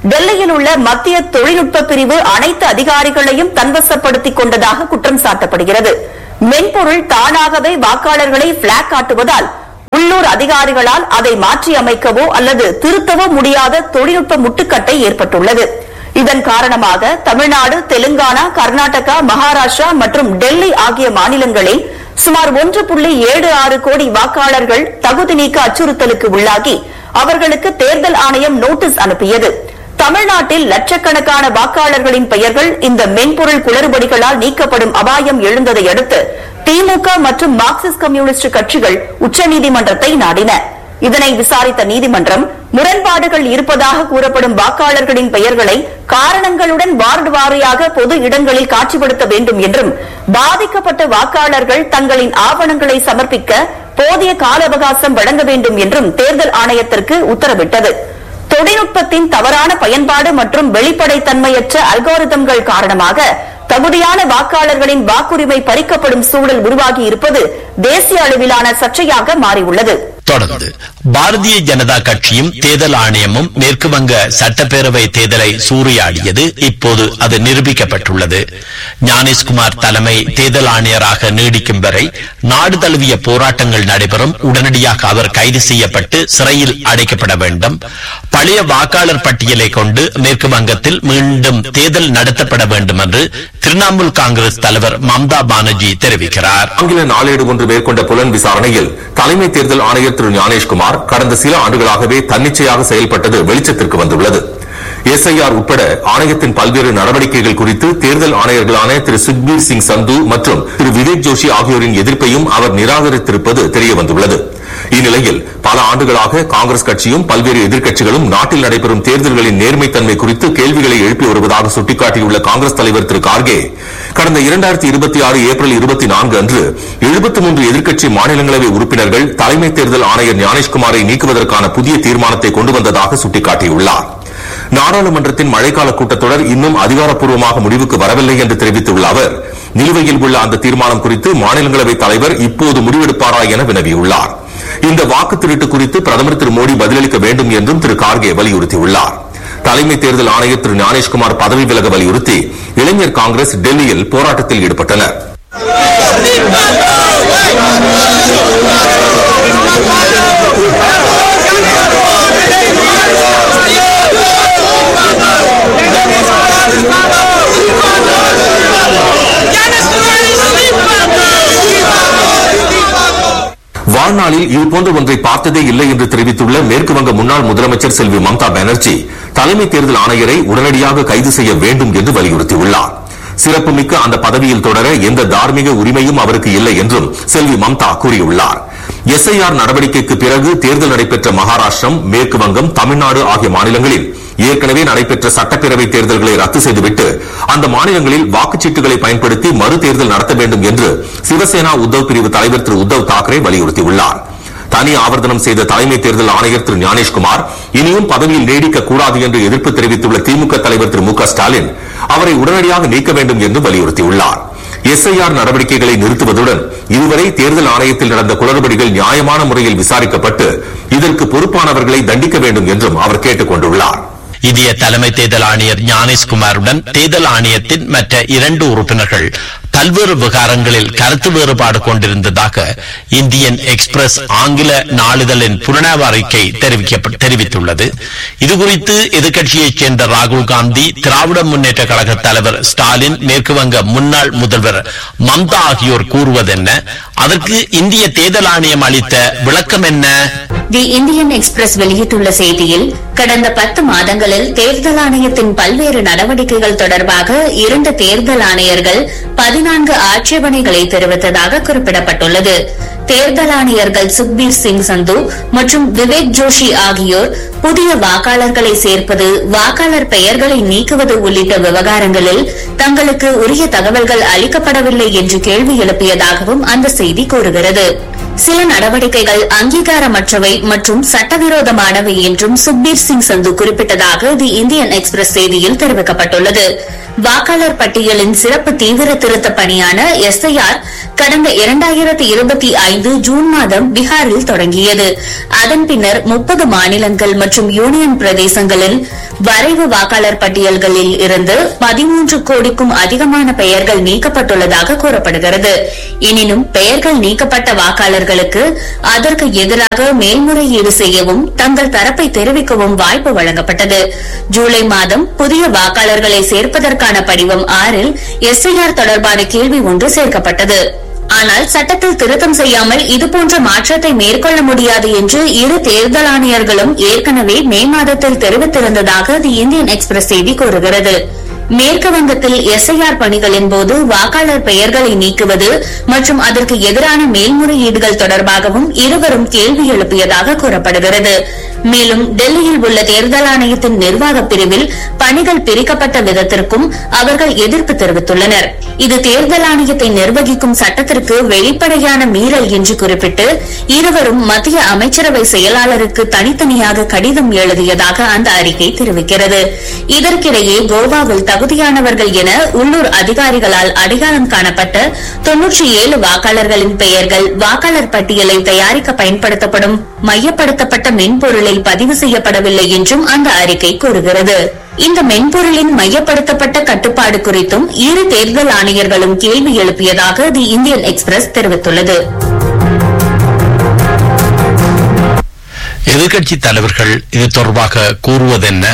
டெல்லியில் உள்ள மத்திய தொழில்நுட்ப பிரிவு அனைத்து அதிகாரிகளையும் தன்வசப்படுத்திக் கொண்டதாக குற்றம் சாட்டப்படுகிறது மென்பொருள் தானாகவே வாக்காளர்களை பிளாக் காட்டுவதால் உள்ளூர் அதிகாரிகளால் அதை மாற்றி அமைக்கவோ அல்லது திருத்தவோ முடியாத தொழில்நுட்ப முட்டுக்கட்டை ஏற்பட்டுள்ளது இதன் காரணமாக தமிழ்நாடு தெலுங்கானா கர்நாடகா மகாராஷ்டிரா மற்றும் டெல்லி ஆகிய மாநிலங்களில் சுமார் ஒன்று புள்ளி ஏழு ஆறு கோடி வாக்காளர்கள் தகுதி நீக்க அச்சுறுத்தலுக்கு உள்ளாகி அவர்களுக்கு தேர்தல் ஆணையம் நோட்டீஸ் அனுப்பியது தமிழ்நாட்டில் லட்சக்கணக்கான வாக்காளர்களின் பெயர்கள் இந்த மென்பொருள் குளறுபடிகளால் நீக்கப்படும் அபாயம் எழுந்ததை அடுத்து திமுக மற்றும் மார்க்சிஸ்ட் கம்யூனிஸ்ட் கட்சிகள் உச்சநீதிமன்றத்தை நாடின இதனை விசாரித்த நீதிமன்றம் முரண்பாடுகள் இருப்பதாக கூறப்படும் வாக்காளர்களின் பெயர்களை காரணங்களுடன் வார்டு வாரியாக பொது இடங்களில் காட்சிப்படுத்த வேண்டும் என்றும் பாதிக்கப்பட்ட வாக்காளர்கள் தங்களின் ஆவணங்களை சமர்ப்பிக்க போதிய கால அவகாசம் வழங்க வேண்டும் என்றும் தேர்தல் ஆணையத்திற்கு உத்தரவிட்டது தொழில்நுட்பத்தின் தவறான பயன்பாடு மற்றும் வெளிப்படைத்தன்மையற்ற அல்காரிதம்கள் காரணமாக தகுதியான வாக்காளர்களின் வாக்குரிமை பறிக்கப்படும் சூழல் உருவாகி இருப்பது தேசிய அளவிலான சர்ச்சையாக மாறியுள்ளது தொடர்ந்து பாரதிய ஜனதா கட்சியும் தேர்தல் ஆணையமும் மேற்கு வங்க சட்டப்பேரவை தேர்தலை சூறையாடியது இப்போது அது நிரூபிக்கப்பட்டுள்ளது ஞானேஷ்குமார் தலைமை தேர்தல் ஆணையராக நீடிக்கும் வரை நாடு தழுவிய போராட்டங்கள் நடைபெறும் உடனடியாக அவர் கைது செய்யப்பட்டு சிறையில் அடைக்கப்பட வேண்டும் பழைய வாக்காளர் பட்டியலை கொண்டு மேற்கு வங்கத்தில் மீண்டும் தேர்தல் நடத்தப்பட வேண்டும் என்று திரிணாமுல் காங்கிரஸ் தலைவர் மம்தா பானர்ஜி தெரிவிக்கிறார் ஆங்கில நாளேடு ஒன்று மேற்கொண்ட புலன் விசாரணையில் தலைமை தேர்தல் ஆணையர் திரு ஞானேஷ்குமார் கடந்த சில ஆண்டுகளாகவே தன்னிச்சையாக செயல்பட்டது வெளிச்சத்திற்கு வந்துள்ளது எஸ்ஐஆர் உட்பட ஆணையத்தின் பல்வேறு நடவடிக்கைகள் குறித்து தேர்தல் ஆணையர்களான திரு சுக்பீர் சிங் சந்து மற்றும் திரு விவேக் ஜோஷி ஆகியோரின் எதிர்ப்பையும் அவர் நிராகரித்திருப்பது தெரியவந்துள்ளது இந்நிலையில் பல ஆண்டுகளாக காங்கிரஸ் கட்சியும் பல்வேறு எதிர்க்கட்சிகளும் நாட்டில் நடைபெறும் தேர்தல்களின் நேர்மைத்தன்மை குறித்து கேள்விகளை எழுப்பி வருவதாக சுட்டிக்காட்டியுள்ள காங்கிரஸ் தலைவர் திரு கார்கே கடந்த இரண்டாயிரத்தி இருபத்தி ஆறு ஏப்ரல் இருபத்தி நான்கு அன்று எழுபத்தி மூன்று எதிர்க்கட்சி மாநிலங்களவை உறுப்பினர்கள் தலைமை தேர்தல் ஆணையர் ஞானேஷ்குமாரை நீக்குவதற்கான புதிய தீர்மானத்தை கொண்டு வந்ததாக சுட்டிக்காட்டியுள்ளார் நாடாளுமன்றத்தின் மழைக்கால கூட்டத்தொடர் இன்னும் அதிகாரப்பூர்வமாக முடிவுக்கு வரவில்லை என்று தெரிவித்துள்ள அவர் நிலுவையில் உள்ள அந்த தீர்மானம் குறித்து மாநிலங்களவை தலைவர் இப்போது முடிவெடுப்பாரா என வினவியுள்ளார் இந்த வாக்கு திருட்டு குறித்து பிரதமர் திரு மோடி பதிலளிக்க வேண்டும் என்றும் திரு கார்கே வலியுறுத்தியுள்ளார் தலைமை தேர்தல் ஆணையர் திரு ஞானேஷ்குமார் பதவி விலக வலியுறுத்தி இளைஞர் காங்கிரஸ் டெல்லியில் போராட்டத்தில் ஈடுபட்டனர் வாழ்நாளில் இதுபோன்ற ஒன்றை பார்த்ததே இல்லை என்று தெரிவித்துள்ள மேற்கு வங்க முன்னாள் முதலமைச்சர் செல்வி மம்தா பானர்ஜி தலைமை தேர்தல் ஆணையரை உடனடியாக கைது செய்ய வேண்டும் என்று வலியுறுத்தியுள்ளார் சிறப்புமிக்க அந்த பதவியில் தொடர எந்த தார்மீக உரிமையும் அவருக்கு இல்லை என்றும் செல்வி மம்தா கூறியுள்ளார் எஸ்ஐஆர் நடவடிக்கைக்கு பிறகு தேர்தல் நடைபெற்ற மகாராஷ்டிரம் மேற்கு வங்கம் தமிழ்நாடு ஆகிய மாநிலங்களில் ஏற்கனவே நடைபெற்ற சட்டப்பேரவை தேர்தல்களை ரத்து செய்துவிட்டு அந்த மாநிலங்களில் வாக்குச்சீட்டுகளை பயன்படுத்தி மறு தேர்தல் நடத்த வேண்டும் என்று சிவசேனா உத்தவ் பிரிவு தலைவர் திரு உத்தவ் தாக்கரே வலியுறுத்தியுள்ளார் தனி ஆவர்த்தனம் செய்த தலைமை தேர்தல் ஆணையர் திரு ஞானேஷ்குமார் இனியும் பதவியில் நீடிக்க கூடாது என்று எதிர்ப்பு தெரிவித்துள்ள திமுக தலைவர் திரு மு க ஸ்டாலின் அவரை உடனடியாக நீக்க வேண்டும் என்று வலியுறுத்தியுள்ளார் எஸ்ஐஆர் நடவடிக்கைகளை நிறுத்துவதுடன் இதுவரை தேர்தல் ஆணையத்தில் நடந்த குளறுபடிகள் நியாயமான முறையில் விசாரிக்கப்பட்டு இதற்கு பொறுப்பானவர்களை தண்டிக்க வேண்டும் என்றும் அவர் கேட்டுக் கொண்டுள்ளார் இந்திய தலைமை தேர்தல் ஆணையர் ஞானேஷ்குமாருடன் தேர்தல் ஆணையத்தின் மற்ற இரண்டு உறுப்பினர்கள் பல்வேறு விவகாரங்களில் கருத்து வேறுபாடு கொண்டிருந்ததாக இந்தியன் எக்ஸ்பிரஸ் ஆங்கில நாளிதழின் புலனாய்வு அறிக்கை தெரிவிக்கப்ப- தெரிவித்துள்ளது இதுகுறித்து எதிர்க்கட்சியைச் சேர்ந்த ராகுல் காந்தி திராவிட முன்னேற்ற கழக தலைவர் ஸ்டாலின் மேற்கு வங்க முன்னாள் முதல்வர் மம்தா ஆகியோர் கூறுவதென்ன அதற்கு இந்திய தேர்தல் ஆணையம் அளித்த விளக்கம் என்ன தி இந்தியன் எக்ஸ்பிரஸ் வெளியிட்டுள்ள செய்தியில் கடந்த பத்து மாதங்களில் தேர்தல் ஆணையத்தின் பல்வேறு நடவடிக்கைகள் தொடர்பாக இரண்டு தேர்தல் ஆணையர்கள் பதினான்கு ஆட்சேபனைகளை தெரிவித்ததாக குறிப்பிடப்பட்டுள்ளது தேர்தல் ஆணையர்கள் சுக்பீர் சிங் சந்து மற்றும் விவேக் ஜோஷி ஆகியோர் புதிய வாக்காளர்களை சேர்ப்பது வாக்காளர் பெயர்களை நீக்குவது உள்ளிட்ட விவகாரங்களில் தங்களுக்கு உரிய தகவல்கள் அளிக்கப்படவில்லை என்று கேள்வி எழுப்பியதாகவும் அந்த செய்தி கூறுகிறது சில நடவடிக்கைகள் அங்கீகாரமற்றவை மற்றும் சட்டவிரோதமானவை என்றும் சுக்பீர் சிங் சந்து குறிப்பிட்டதாக தி இந்தியன் எக்ஸ்பிரஸ் செய்தியில் தெரிவிக்கப்பட்டுள்ளது வாக்காளர் பட்டியலின் சிறப்பு தீவிர திருத்த பணியான எஸ்ஐஆர் கடந்த இரண்டாயிரத்தி இருபத்தி ஐந்து ஜூன் மாதம் பீகாரில் தொடங்கியது அதன் பின்னர் முப்பது மாநிலங்கள் மற்றும் யூனியன் பிரதேசங்களில் வரைவு வாக்காளர் பட்டியல்களில் இருந்து பதிமூன்று கோடிக்கும் அதிகமான பெயர்கள் நீக்கப்பட்டுள்ளதாக கூறப்படுகிறது எனினும் பெயர்கள் நீக்கப்பட்ட வாக்காளர்களுக்கு அதற்கு எதிராக மேல்முறையீடு செய்யவும் தங்கள் தரப்பை தெரிவிக்கவும் வாய்ப்பு வழங்கப்பட்டது ஜூலை மாதம் புதிய வாக்காளர்களை சேர்ப்பதற்கான படிவம் ஆறில் எஸ்ஐஆர் தொடர்பான கேள்வி ஒன்று சேர்க்கப்பட்டது ஆனால் சட்டத்தில் திருத்தம் செய்யாமல் இதுபோன்ற மாற்றத்தை மேற்கொள்ள முடியாது என்று இரு தேர்தல் ஆணையர்களும் ஏற்கனவே மே மாதத்தில் தெரிவித்திருந்ததாக தி இந்தியன் எக்ஸ்பிரஸ் செய்தி கூறுகிறது மேற்கு வங்கத்தில் எஸ்ஐஆர் பணிகளின் போது வாக்காளர் பெயர்களை நீக்குவது மற்றும் அதற்கு எதிரான மேல்முறையீடுகள் தொடர்பாகவும் இருவரும் கேள்வி எழுப்பியதாக கூறப்படுகிறது மேலும் டெல்லியில் உள்ள தேர்தல் ஆணையத்தின் நிர்வாக பிரிவில் பணிகள் பிரிக்கப்பட்ட விதத்திற்கும் அவர்கள் எதிர்ப்பு தெரிவித்துள்ளனர் இது தேர்தல் ஆணையத்தை நிர்வகிக்கும் சட்டத்திற்கு வெளிப்படையான மீறல் என்று குறிப்பிட்டு இருவரும் மத்திய அமைச்சரவை செயலாளருக்கு தனித்தனியாக கடிதம் எழுதியதாக அந்த அறிக்கை தெரிவிக்கிறது இதற்கிடையே கோவாவில் தகுதியானவர்கள் என உள்ளூர் அதிகாரிகளால் அடையாளம் காணப்பட்ட தொன்னூற்றி ஏழு வாக்காளர்களின் பெயர்கள் வாக்காளர் பட்டியலை தயாரிக்க பயன்படுத்தப்படும் மையப்படுத்தப்பட்ட மென்பொருளில் பதிவு செய்யப்படவில்லை என்றும் அந்த அறிக்கை கூறுகிறது இந்த மென்பொருளின் மையப்படுத்தப்பட்ட கட்டுப்பாடு குறித்தும் இரு தேர்தல் ஆணையர்களும் கேள்வி எழுப்பியதாக தி இந்தியன் எக்ஸ்பிரஸ் தெரிவித்துள்ளது எதிர்க்கட்சி தலைவர்கள் இது தொடர்பாக கூறுவதென்ன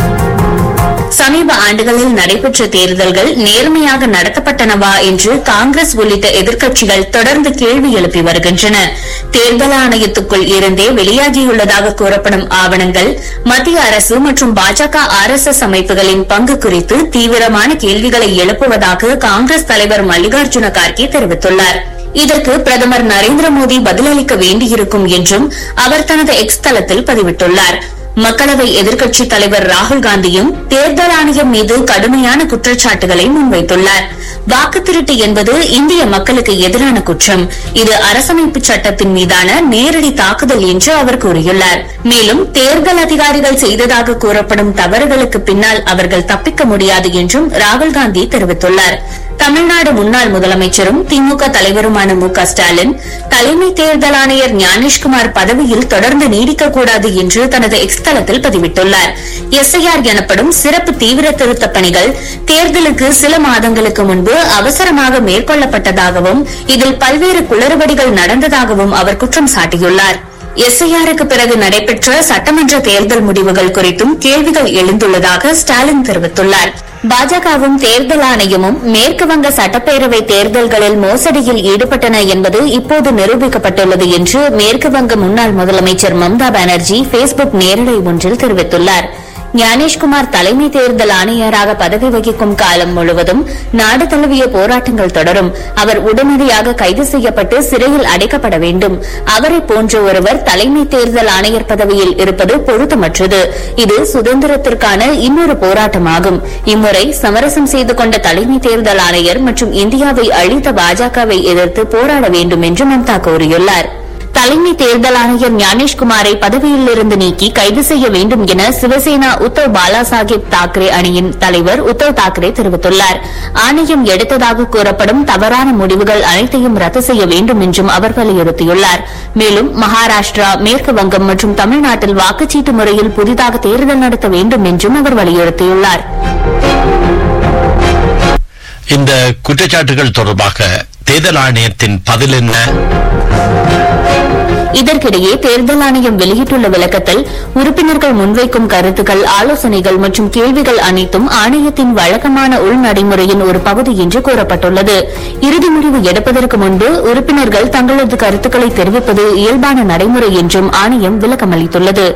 சமீப ஆண்டுகளில் நடைபெற்ற தேர்தல்கள் நேர்மையாக நடத்தப்பட்டனவா என்று காங்கிரஸ் உள்ளிட்ட எதிர்க்கட்சிகள் தொடர்ந்து கேள்வி எழுப்பி வருகின்றன தேர்தல் ஆணையத்துக்குள் இருந்தே வெளியாகியுள்ளதாக கூறப்படும் ஆவணங்கள் மத்திய அரசு மற்றும் பாஜக ஆர் எஸ் எஸ் அமைப்புகளின் பங்கு குறித்து தீவிரமான கேள்விகளை எழுப்புவதாக காங்கிரஸ் தலைவர் மல்லிகார்ஜுன கார்கே தெரிவித்துள்ளார் இதற்கு பிரதமர் நரேந்திர மோடி பதிலளிக்க வேண்டியிருக்கும் என்றும் அவர் தனது எக்ஸ் தளத்தில் பதிவிட்டுள்ளார் மக்களவை எதிர்க்கட்சித் தலைவர் ராகுல் காந்தியும் தேர்தல் ஆணையம் மீது கடுமையான குற்றச்சாட்டுகளை முன்வைத்துள்ளார் வாக்கு திருட்டு என்பது இந்திய மக்களுக்கு எதிரான குற்றம் இது அரசமைப்பு சட்டத்தின் மீதான நேரடி தாக்குதல் என்று அவர் கூறியுள்ளார் மேலும் தேர்தல் அதிகாரிகள் செய்ததாக கூறப்படும் தவறுகளுக்கு பின்னால் அவர்கள் தப்பிக்க முடியாது என்றும் ராகுல் காந்தி தெரிவித்துள்ளார் தமிழ்நாடு முன்னாள் முதலமைச்சரும் திமுக தலைவருமான மு க ஸ்டாலின் தலைமை தேர்தல் ஆணையர் ஞானேஷ்குமார் பதவியில் தொடர்ந்து நீடிக்கக்கூடாது என்று தனது எக்ஸ் தளத்தில் பதிவிட்டுள்ளார் எஸ்ஐஆர் எனப்படும் சிறப்பு தீவிர திருத்தப் பணிகள் தேர்தலுக்கு சில மாதங்களுக்கு முன்பு அவசரமாக மேற்கொள்ளப்பட்டதாகவும் இதில் பல்வேறு குளறுபடிகள் நடந்ததாகவும் அவர் குற்றம் சாட்டியுள்ளார் எஸ்ஐஆருக்கு பிறகு நடைபெற்ற சட்டமன்ற தேர்தல் முடிவுகள் குறித்தும் கேள்விகள் எழுந்துள்ளதாக ஸ்டாலின் தெரிவித்துள்ளார் பாஜகவும் தேர்தல் ஆணையமும் மேற்கு வங்க சட்டப்பேரவை தேர்தல்களில் மோசடியில் ஈடுபட்டன என்பது இப்போது நிரூபிக்கப்பட்டுள்ளது என்று மேற்கு வங்க முன்னாள் முதலமைச்சர் மம்தா பானர்ஜி பேஸ்புக் நேரலை ஒன்றில் தெரிவித்துள்ளார் ஞானேஷ்குமார் தலைமை தேர்தல் ஆணையராக பதவி வகிக்கும் காலம் முழுவதும் நாடு தழுவிய போராட்டங்கள் தொடரும் அவர் உடனடியாக கைது செய்யப்பட்டு சிறையில் அடைக்கப்பட வேண்டும் அவரை போன்ற ஒருவர் தலைமை தேர்தல் ஆணையர் பதவியில் இருப்பது பொருத்தமற்றது இது சுதந்திரத்திற்கான இன்னொரு போராட்டமாகும் இம்முறை சமரசம் செய்து கொண்ட தலைமை தேர்தல் ஆணையர் மற்றும் இந்தியாவை அழித்த பாஜகவை எதிர்த்து போராட வேண்டும் என்று மம்தா கூறியுள்ளார் தலைமை தேர்தல் ஆணையர் ஞானேஷ்குமாரை பதவியிலிருந்து நீக்கி கைது செய்ய வேண்டும் என சிவசேனா உத்தவ் பாலாசாஹிப் தாக்கரே அணியின் தலைவர் உத்தவ் தாக்கரே தெரிவித்துள்ளார் ஆணையம் எடுத்ததாக கூறப்படும் தவறான முடிவுகள் அனைத்தையும் ரத்து செய்ய வேண்டும் என்றும் அவர் வலியுறுத்தியுள்ளார் மேலும் மகாராஷ்டிரா மேற்கு வங்கம் மற்றும் தமிழ்நாட்டில் வாக்குச்சீட்டு முறையில் புதிதாக தேர்தல் நடத்த வேண்டும் என்றும் அவர் வலியுறுத்தியுள்ளார் இந்த குற்றச்சாட்டுகள் தொடர்பாக தேர்தல் ஆணையத்தின் பதில் என்ன இதற்கிடையே தேர்தல் ஆணையம் வெளியிட்டுள்ள விளக்கத்தில் உறுப்பினர்கள் முன்வைக்கும் கருத்துக்கள் ஆலோசனைகள் மற்றும் கேள்விகள் அனைத்தும் ஆணையத்தின் வழக்கமான உள்நடைமுறையின் ஒரு பகுதி என்று கூறப்பட்டுள்ளது இறுதி முடிவு எடுப்பதற்கு முன்பு உறுப்பினர்கள் தங்களது கருத்துக்களை தெரிவிப்பது இயல்பான நடைமுறை என்றும் ஆணையம் விளக்கமளித்துள்ளது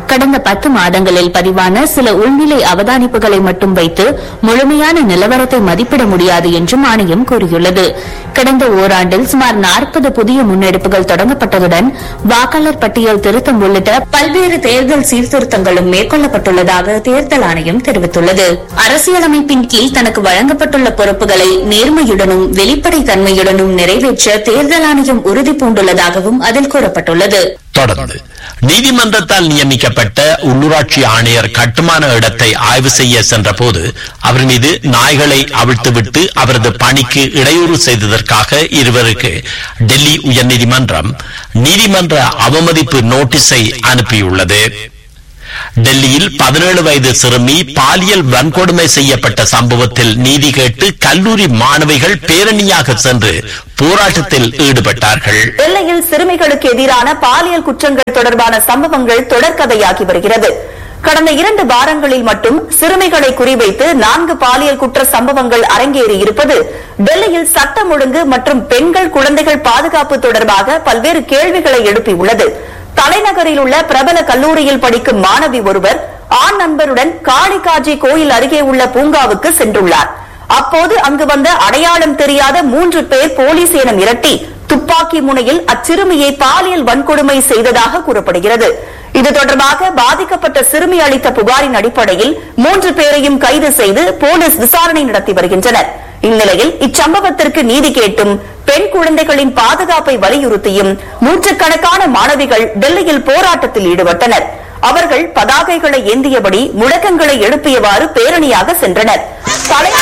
கடந்த பத்து மாதங்களில் பதிவான சில உள்நிலை அவதானிப்புகளை மட்டும் வைத்து முழுமையான நிலவரத்தை மதிப்பிட முடியாது என்றும் ஆணையம் கூறியுள்ளது கடந்த ஓராண்டில் சுமார் நாற்பது புதிய முன்னெடுப்புகள் தொடங்கப்பட்டதுடன் வாக்காளர் பட்டியல் திருத்தம் உள்ளிட்ட பல்வேறு தேர்தல் சீர்திருத்தங்களும் மேற்கொள்ளப்பட்டுள்ளதாக தேர்தல் ஆணையம் தெரிவித்துள்ளது அரசியலமைப்பின் கீழ் தனக்கு வழங்கப்பட்டுள்ள பொறுப்புகளை நேர்மையுடனும் வெளிப்படை தன்மையுடனும் நிறைவேற்ற தேர்தல் ஆணையம் உறுதி பூண்டுள்ளதாகவும் அதில் கூறப்பட்டுள்ளது தொடர்ந்து நீதிமன்றத்தால் நியமிக்கப்பட்ட உள்ளூராட்சி ஆணையர் கட்டுமான இடத்தை ஆய்வு செய்ய சென்றபோது அவர் மீது நாய்களை அவிழ்த்துவிட்டு அவரது பணிக்கு இடையூறு செய்ததற்காக இருவருக்கு டெல்லி உயர்நீதிமன்றம் நீதிமன்ற அவமதிப்பு நோட்டீஸை அனுப்பியுள்ளது டெல்லியில் பதினேழு வயது சிறுமி பாலியல் வன்கொடுமை செய்யப்பட்ட சம்பவத்தில் நீதி கேட்டு கல்லூரி மாணவிகள் பேரணியாக சென்று போராட்டத்தில் ஈடுபட்டார்கள் டெல்லியில் சிறுமிகளுக்கு எதிரான பாலியல் குற்றங்கள் தொடர்பான சம்பவங்கள் தொடர்கதையாகி வருகிறது கடந்த இரண்டு வாரங்களில் மட்டும் சிறுமிகளை குறிவைத்து நான்கு பாலியல் குற்ற சம்பவங்கள் அரங்கேறி இருப்பது டெல்லியில் சட்டம் ஒழுங்கு மற்றும் பெண்கள் குழந்தைகள் பாதுகாப்பு தொடர்பாக பல்வேறு கேள்விகளை எழுப்பியுள்ளது தலைநகரில் உள்ள பிரபல கல்லூரியில் படிக்கும் மாணவி ஒருவர் ஆண் நண்பருடன் காளிகாஜி கோயில் அருகே உள்ள பூங்காவுக்கு சென்றுள்ளார் அப்போது அங்கு வந்த அடையாளம் தெரியாத மூன்று பேர் போலீஸ் என மிரட்டி துப்பாக்கி முனையில் அச்சிறுமியை பாலியல் வன்கொடுமை செய்ததாக கூறப்படுகிறது இது தொடர்பாக பாதிக்கப்பட்ட சிறுமி அளித்த புகாரின் அடிப்படையில் மூன்று பேரையும் கைது செய்து போலீஸ் விசாரணை நடத்தி வருகின்றனர் இந்நிலையில் இச்சம்பவத்திற்கு நீதி கேட்டும் பெண் குழந்தைகளின் பாதுகாப்பை வலியுறுத்தியும் நூற்றுக்கணக்கான மாணவிகள் டெல்லியில் போராட்டத்தில் ஈடுபட்டனர் அவர்கள் பதாகைகளை ஏந்தியபடி முழக்கங்களை எழுப்பியவாறு பேரணியாக சென்றனர் தலை